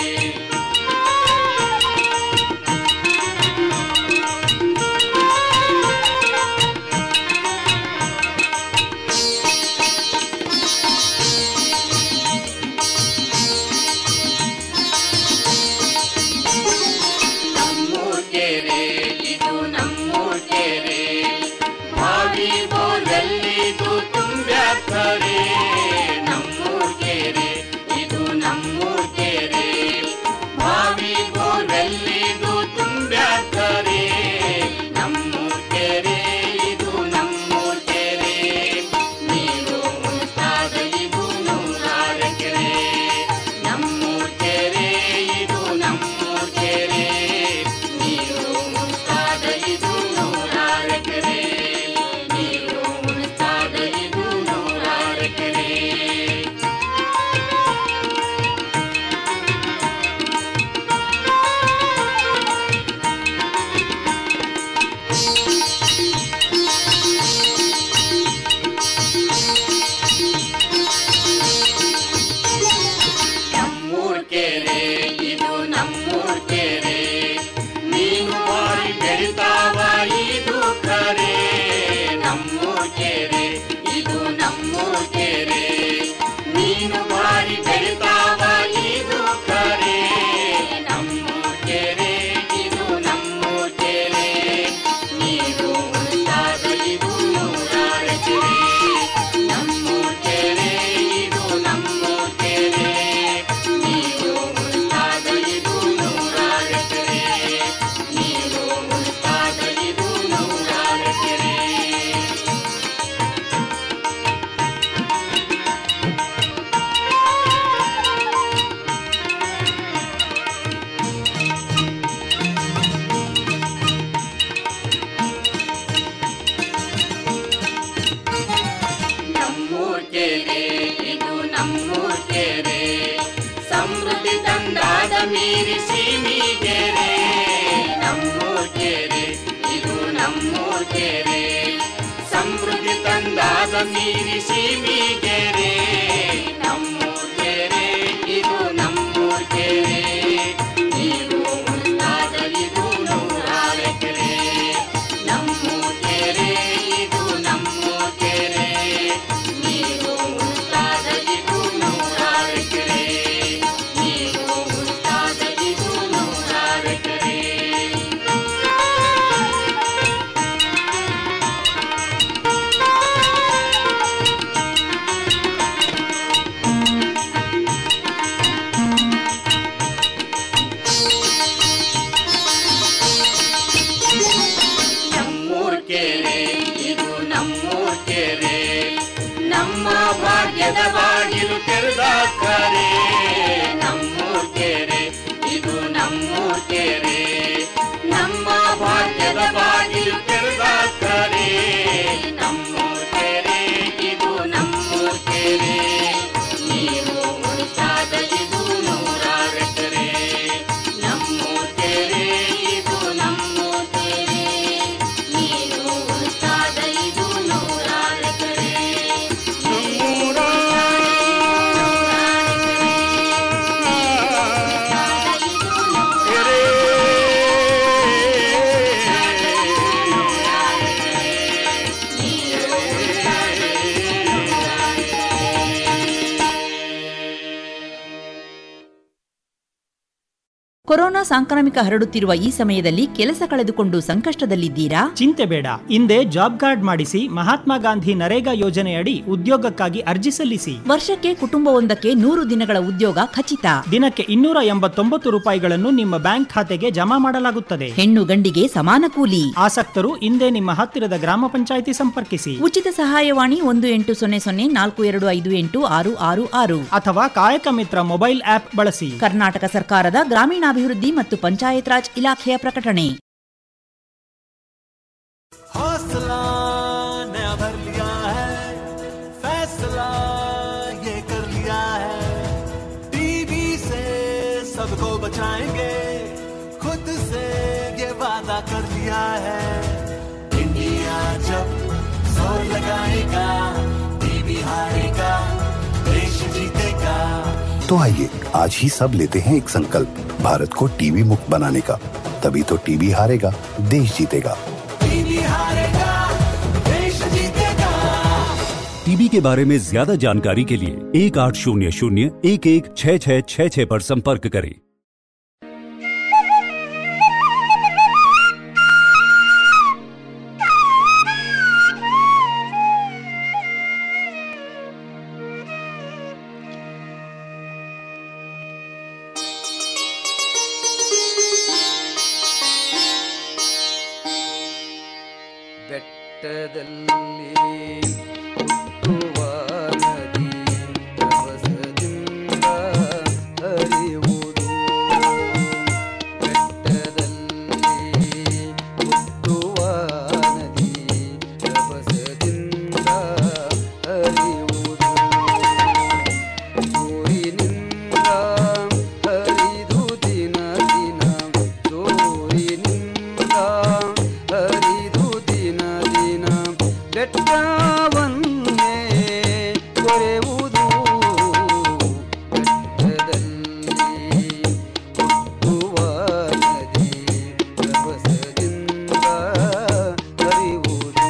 ನಮ್ಮೂರ್ ಕೆರೆ ಇದು ನಮ್ಮೂರ್ ಕೆರೆ ಬಾವಿ ಬೋರಲ್ಲಿದು ತುಂಬ್ಯಾಕರೆ ನಮ್ಮೂರ್ ಕೆರೆ ಇದು ನಮ್ಮೂರ್ ಕೆರೆ ಬಾವಿ ಬೋರಲ್ಲಿದು ತುಂಬ್ಯಾಕರೆ ನಮ್ಮೂರ್ ಕೆರೆ ಇದು ನಮ್ಮೂರ್ ಕೆರೆ ನೀರು ಉಳಿಸ್ದಾಗ ಇದು ನೂರಾರು ಎಕರೆ ನಮ್ಮೂರ್ ಕೆರೆ ಇದು ನಮ್ಮೂರ್ ಕೆರೆ ನೀರು ಉಳಿಸ್ದಾಗ ಇದು ನೂರಾರು ಎಕರೆ ನೀರು ಉಳಿಸ್ದಾಗ ಇದು ನೂರಾರು ಎಕರೆ ನಮ್ಮೂರ್ ಕೆರೆ ಇದು ನಮ್ಮೂರ್ ಕೆರೆ ನೀನು ಬಾರಿ ಬೆಳಿತಾವ ಇದು ಕರೆ ನಮ್ಮೂರ್ ಕೆರೆ ಇದು ನಮ್ಮೂರ್ ಕೆರೆ ನೀನು ಬಾರಿ ಬೆಳಿತಾವ ಇದು ಕರೆ ನಮ್ಮೂರ್ ಕೆರೆ ಇದು ನಮ್ಮೂರ್ ಕೆರೆ ನೀರು ಉಳಿದಾಗ ಇದು ನೂರಾರು ಎಕರೆ ನಮ್ಮೂರ್ ಕೆರೆ ಇದು ನಮ್ಮೂರ್ ಕೆರೆ ನೀರು ಉಳಿದಾಗ ಇದು ನೂರಾರು ಎಕರೆ ನೀರು ಉಳಿದಾಗ ಇದು ನೂರಾರು ಎಕರೆ ನಮ್ಮೂರ್ ಕೆರೆ ಇದು ನಮ್ಮೂರ್ ಕೆರೆ ಸಮೃದ್ಧಿ ತಂದಾದ ಮೀರಿ ಸೀಮಿಗೆರೆ ನಮ್ಮೂರ್ ಕೆರೆ ಇದು ನಮ್ಮೂರ್ ಕೆರೆ ಸಮೃದ್ಧಿ ತಂದಾದ ಮೀರಿ ಸೀಮಿಗೆರೆ ನಮ್ಮೂರ್ ಕೆರೆ ಇದು ನಮ್ಮೂರ್ ಕೆರೆ ನೀರು ಉಳಿದಾಗ ಇದು ನೂರಾರು ಎಕರೆ ನಮ್ಮೂರ್ ಕೆರೆ ಇದು ನಮ್ಮೂರ್ ಕೆರೆ ನೀರು ಉಳಿದಾಗ ಇದು ನೂರಾರು ಎಕರೆ ನೀರು ಉಳಿದಾಗ ಇದು ನೂರಾರು ಎಕರೆ ನಮ್ಮೂರ್ ಕೆರೆ ಇದು ನಮ್ಮೂರ್ ಕೆರೆ ನಮ್ಮ ಭಾಗ್ಯದ ಬಾಗಿಲು ತೆರೆದಾಕರೆ ನಮ್ಮೂರ್ ಕೆರೆ ಇದು ನಮ್ಮೂರ್ ಕೆರೆ ನಮ್ಮ ಭಾಗ್ಯದ ಬಾಗಿಲು ತೆರೆದಾಕರೆ ನಮ್ಮೂರ್ ಕೆರೆ ಇದು ನಮ್ಮೂರ್ ಕೆರೆ ನೀರು ಉಳಿಸಾದ ಇದು ನೂರಾರು ಎಕರೆ ನಮ್ಮೂರ್ ಕೆರೆ ಇದು ಕೊರೋನಾ ಸಾಂಕ್ರಾಮಿಕ ಹರಡುತ್ತಿರುವ ಈ ಸಮಯದಲ್ಲಿ ಕೆಲಸ ಕಳೆದುಕೊಂಡು ಸಂಕಷ್ಟದಲ್ಲಿದ್ದೀರಾ ಚಿಂತೆ ಬೇಡ ಹಿಂದೆ ಜಾಬ್ ಕಾರ್ಡ್ ಮಾಡಿಸಿ ಮಹಾತ್ಮ ಗಾಂಧಿ ನರೇಗಾ ಯೋಜನೆಯಡಿ ಉದ್ಯೋಗಕ್ಕಾಗಿ ಅರ್ಜಿ ಸಲ್ಲಿಸಿ ವರ್ಷಕ್ಕೆ ಕುಟುಂಬವೊಂದಕ್ಕೆ ನೂರು ದಿನಗಳ ಉದ್ಯೋಗ ಖಚಿತ ದಿನಕ್ಕೆ ಇನ್ನೂರ ಎಂಬತ್ತೊಂಬತ್ತು ರೂಪಾಯಿಗಳನ್ನು ನಿಮ್ಮ ಬ್ಯಾಂಕ್ ಖಾತೆಗೆ ಜಮಾ ಮಾಡಲಾಗುತ್ತದೆ ಹೆಣ್ಣು ಗಂಡಿಗೆ ಸಮಾನ ಕೂಲಿ ಆಸಕ್ತರು ಹಿಂದೆ ನಿಮ್ಮ ಹತ್ತಿರದ ಗ್ರಾಮ ಪಂಚಾಯಿತಿ ಸಂಪರ್ಕಿಸಿ ಉಚಿತ ಸಹಾಯವಾಣಿ ಒಂದು ಎಂಟು ಸೊನ್ನೆ ಸೊನ್ನೆ ನಾಲ್ಕು ಎರಡು ಐದು ಎಂಟು ಆರು ಆರು ಆರು ಅಥವಾ ಕಾಯಕ ಮಿತ್ರ ಮೊಬೈಲ್ ಆಪ್ ಬಳಸಿ ಕರ್ನಾಟಕ ಸರ್ಕಾರದ ಗ್ರಾಮೀಣಾಭಿವೃದ್ಧಿ ಮತ್ತು ಪಂಚಾಯತ್ ರಾಜ್ ಇಲಾಖೆಯ ಪ್ರಕಟಣೆ हौसला नया भर लिया है फैसला ये कर लिया है टीबी से सबको बचाएंगे खुद से ये वादा कर लिया है इंडिया जब जोर लगाएगा टीबी हारेगा देश जीतेगा तो आइए आज ही सब लेते हैं एक संकल्प भारत को टीबी मुक्त बनाने का तभी तो टीबी हारेगा देश जीतेगा टीबी हारेगा देश जीतेगा टीबी के बारे में ज्यादा जानकारी के लिए एक आठ शून्य शून्य एक एक छः छः छः छः पर संपर्क करें ಬೆಟ್ಟದಲ್ಲಿ ಹುಟ್ಟುವ ನದಿ ರಭಸದಿಂದ ಹರಿಯುವುದು ಬೆಟ್ಟದಲ್ಲಿ ಹುಟ್ಟುವ ನದಿ ರಭಸದಿಂದ ಹರಿಯುವುದು ಸೂರಿನಿಂದ ಹರಿದು ದಿನ ದಿನ ಸೂರಿನಿಂದ ಹರಿದು ದಿನ ದಿನ ಬೆಟ್ಟವನ್ನೇ ಕೊರೆಯುವುದು ಬೆಟ್ಟದಲ್ಲಿ ಹುಟ್ಟುವ ನದಿ ರಭಸದಿಂದ ಹರಿಯುವುದು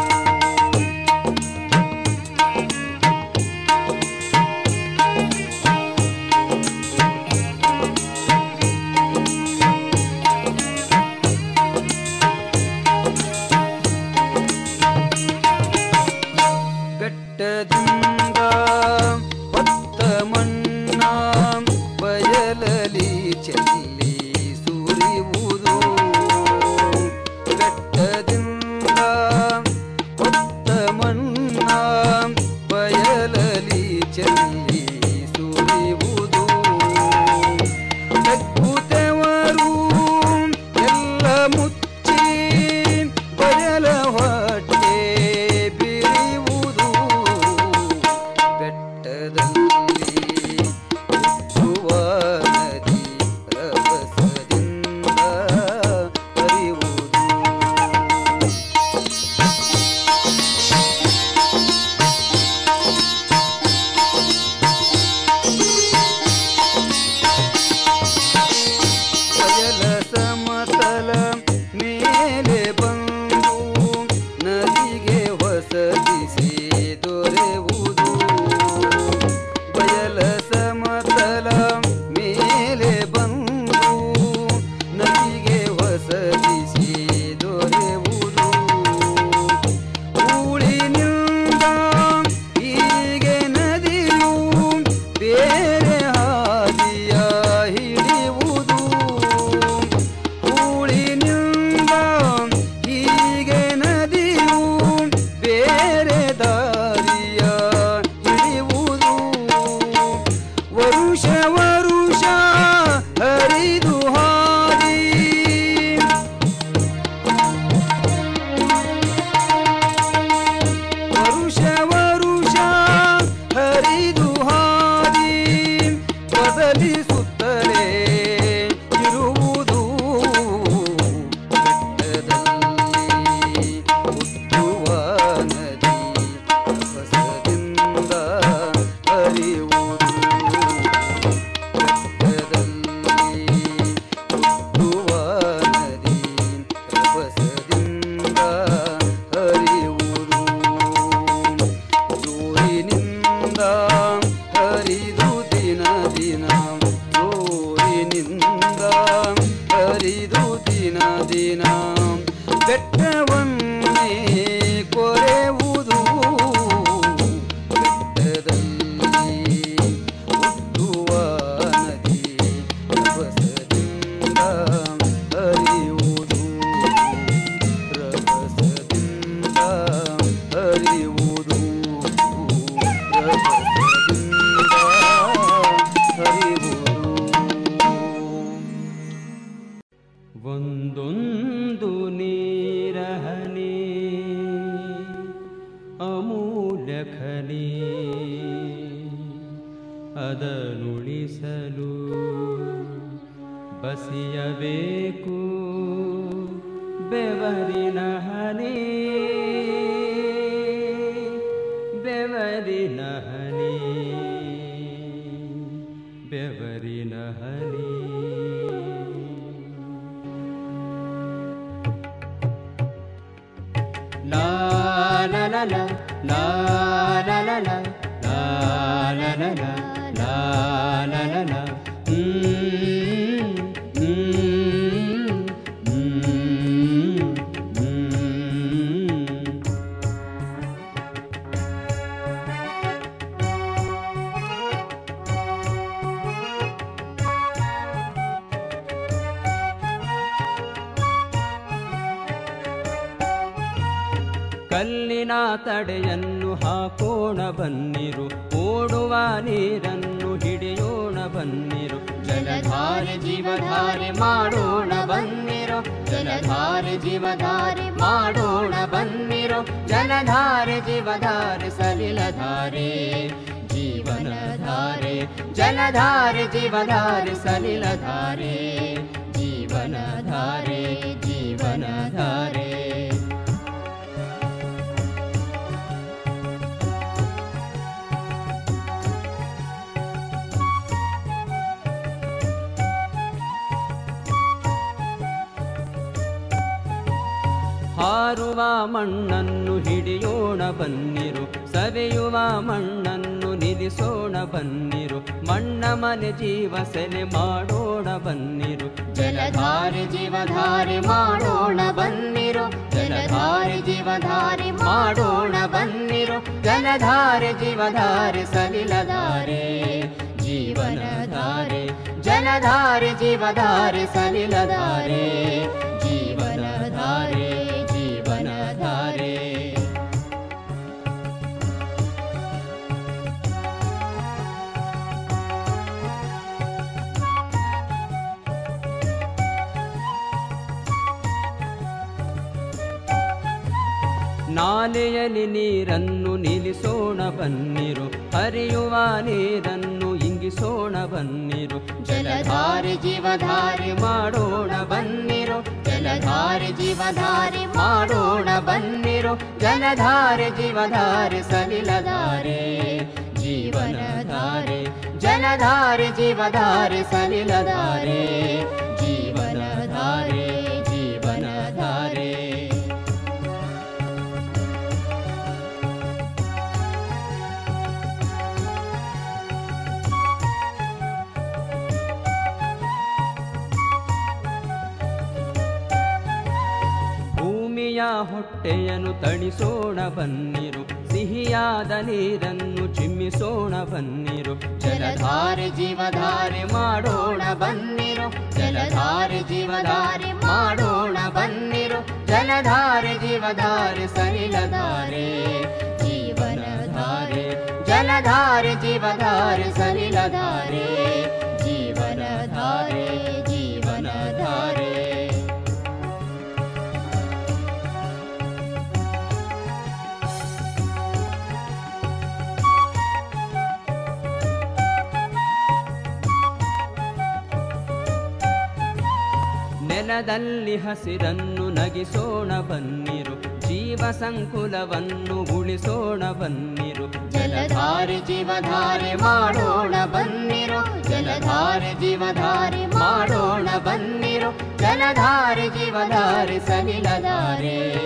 ಬೆಟ್ಟದಿಂದ ಹೊತ್ತ ಮಣ್ಣ ಬಯಲಲಿ ಚೆಲ್ಲಿ ಸುರಿಯುವುದು ಬೆಟ್ಟದಿಂದ ಹೊತ್ತ ಮಣ್ಣ ಬಯಲಲಿ ಚೆಲ್ಲಿ ಸುರಿಯುವುದು ತಗ್ಗುತ್ತವರು ಎಲ್ಲ ಮುಚ್ಚಿ ಬಯಲ ಹೊಟ್ಟೆ ಬಿರಿಯುವುದು ಬೆಟ್ಟದಲ್ಲಿ ಹುಟ್ಟುವ ನದಿ ರಭಸದಿಂದ ಹರಿಯುವುದು ಬಯಲ ಸಮತಲ ಮೇಲೆ ಬಂದು ನದಿಗೆ ಹೊಸದಿಸಿ ದೊರೆಯುವುದು ಬಯಲ ಸಮತಲ ಮೇಲೆ ಬಂದು ನದಿಗೆ ಹೊಸದಿಸಿ ದೊರೆಯುವುದು ಊಳಿನಿಂದ ಹೀಗೆ ನದಿಯು ಬೇರೆ ಹಾದಿಯ ಹಿಡಿಯುವುದು ಊಳಿನಿಂದ ಹೀಗೆ ನದಿಯು ಬೇರೆ ದಾರಿಯ ಹಿಡಿಯುವುದು ವರುಷ ವರುಷ ಹರಿದು ಹಾದಿ ವರುಷ ವರುಷ ಹರಿದು ಹಾದಿ ಬದಲಿಸುತ್ತಲೇ ಇರುವುದು ಬೆಟ್ಟದಲ್ಲಿ ಹುಟ್ಟುವ ನದಿ ರಭಸದಿಂದ ಹರಿಯುವುದು ಬೆಟ್ಟದಲ್ಲಿ ಹುಟ್ಟುವ ನದಿ ರಭಸದಿಂದ ಹರಿಯುವುದು ಜೋರಿನಿಂದ ಹರಿದು ದಿನ ದಿನ ಜೋರಿನಿಂದ ಹರಿದು ದಿನ ದಿನ ಬೆಟ್ಟವನ್ನೇ ಕೊರೆಯುವುದು ಬೆಟ್ಟದಲ್ಲಿ ಹುಟ್ಟುವ ನದಿ ರಭಸದಿಂದ ಹರಿಯುವುದು ರಭಸದಿಂದ ಹರಿಯುವುದು ರಭಸದಿಂದ ಹರಿಯುವುದು ಒಂದೊಂದು ನೀರಹನಿ ಅಮೂಲ್ಯ ಖನಿ ಅದನುಳಿಸಲು ಬಸಿಯಬೇಕು ಬೆವರಿನ ಹನಿ ಬೆವರಿನ ಹನಿ ಬೆವರಿನ ಹನಿ La la la la la la la la la la la la la la la la Mm, mm, mm, mm. ಕಲ್ಲಿನ ತಡೆಯನ್ನು ಹಾಕೋಣ ಬನ್ನಿರು ಓಡುವ ನೀರನ್ನು ಹಿಡಿಯೋಣ ಬನ್ನಿರು ಜಲಧಾರೆ ಜೀವಧಾರೆ ಮಾಡೋಣ ಬನ್ನಿರು ಜಲಧಾರೆ ಜೀವಧಾರೆ ಮಾಡೋಣ ಬನ್ನಿರು ಜಲಧಾರೆ ಜೀವಧಾರೆ ಸಲಿಲಧಾರೆ ಜೀವನಧಾರೆ ಜಲಧಾರೆ ಜೀವಧಾರೆ ಸಲಿಲಧಾರೆ ಜೀವನಧಾರೆ ಜೀವನಧಾರೆ ಹಾರುವ ಮಣ್ಣನ್ನು ಹಿಡಿಯೋಣ ಬನ್ನಿರು ಸವೆಯುವ ಮಣ್ಣನ್ನು ನಿಲ್ಲಿಸೋಣ ಬನ್ನಿರು ಮಣ್ಣ ಮನೆ ಜೀವ ಸೆಲೆ ಮಾಡೋಣ ಬನ್ನಿರು ಜಲಧಾರೆ ಜೀವಧಾರೆ ಮಾಡೋಣ ಬನ್ನಿರು ಜಲಧಾರೆ ಜೀವಧಾರೆ ಮಾಡೋಣ ಬನ್ನಿರು ಜಲಧಾರೆ ಜೀವಧಾರೆ ಸಲಿಲಧಾರೆ ಜೀವನಧಾರೆ ಜಲಧಾರೆ ಜೀವಧಾರೆ ಸಲಿಲಧಾರೆ ಜೀವನಧಾರೆ ಜೀವನಧಾರೆ ನಾಲೆಯಲ್ಲಿ ನೀರನ್ನು ನಿಲ್ಲಿಸೋಣ ಬನ್ನಿರು ಹರಿಯುವ ನೀರನ್ನು ಇಂಗಿಸೋಣ ಬನ್ನಿರು ಜಲಧಾರೆ ಜೀವಧಾರೆ ಮಾಡೋಣ ಬನ್ನಿರು ಜಲಧಾರೆ ಜೀವಧಾರೆ ಮಾಡೋಣ ಬನ್ನಿರು ಜಲಧಾರೆ ಜೀವಧಾರೆ ಸಲಿಲಧಾರೆ ಜೀವನಧಾರೆ ಜಲಧಾರೆ ಜೀವಧಾರೆ ಸಲಿಲಧಾರೆ ಜೀವನಧಾರೆ ಜೀವನಧಾರೆ ಭೂಮಿಯ ಹೊಟ್ಟೆಯನ್ನು ತಣಿಸೋಣ ಬನ್ನಿರು ಸಿಹಿಯಾದ ನೀರನ್ನು ಚಿಮ್ಮಿಸೋಣ ಬನ್ನಿರು ಜಲಧಾರೆ ಜೀವಧಾರೆ ಮಾಡೋಣ ಬನ್ನಿರು ಜಲಧಾರೆ ಜೀವಧಾರೆ ಮಾಡೋಣ ಬನ್ನಿರು ಜಲಧಾರೆ ಜೀವಧಾರೆ ಸಲಿಲಧಾರೆ ಜೀವನಧಾರೆ ಜಲಧಾರೆ ಜೀವಧಾರೆ ಸಲಿಲಧಾರೆ ಜೀವನಧಾರೆ ಜೀವನಧಾರೆ ನೆಲದಲ್ಲಿ ಹಸಿರನ್ನು ನಗಿಸೋಣ ಬನ್ನಿರು ಜೀವ ಸಂಕುಲವನ್ನು ಉಳಿಸೋಣ ಬನ್ನಿರು ಜಲಧಾರೆ ಜೀವಧಾರೆ ಮಾಡೋಣ ಬನ್ನಿರು ಜಲಧಾರೆ ಜೀವಧಾರೆ ಮಾಡೋಣ ಬನ್ನಿರು ಜಲಧಾರೆ ಜೀವಧಾರೆ ಸಲಿಲಧಾರೆ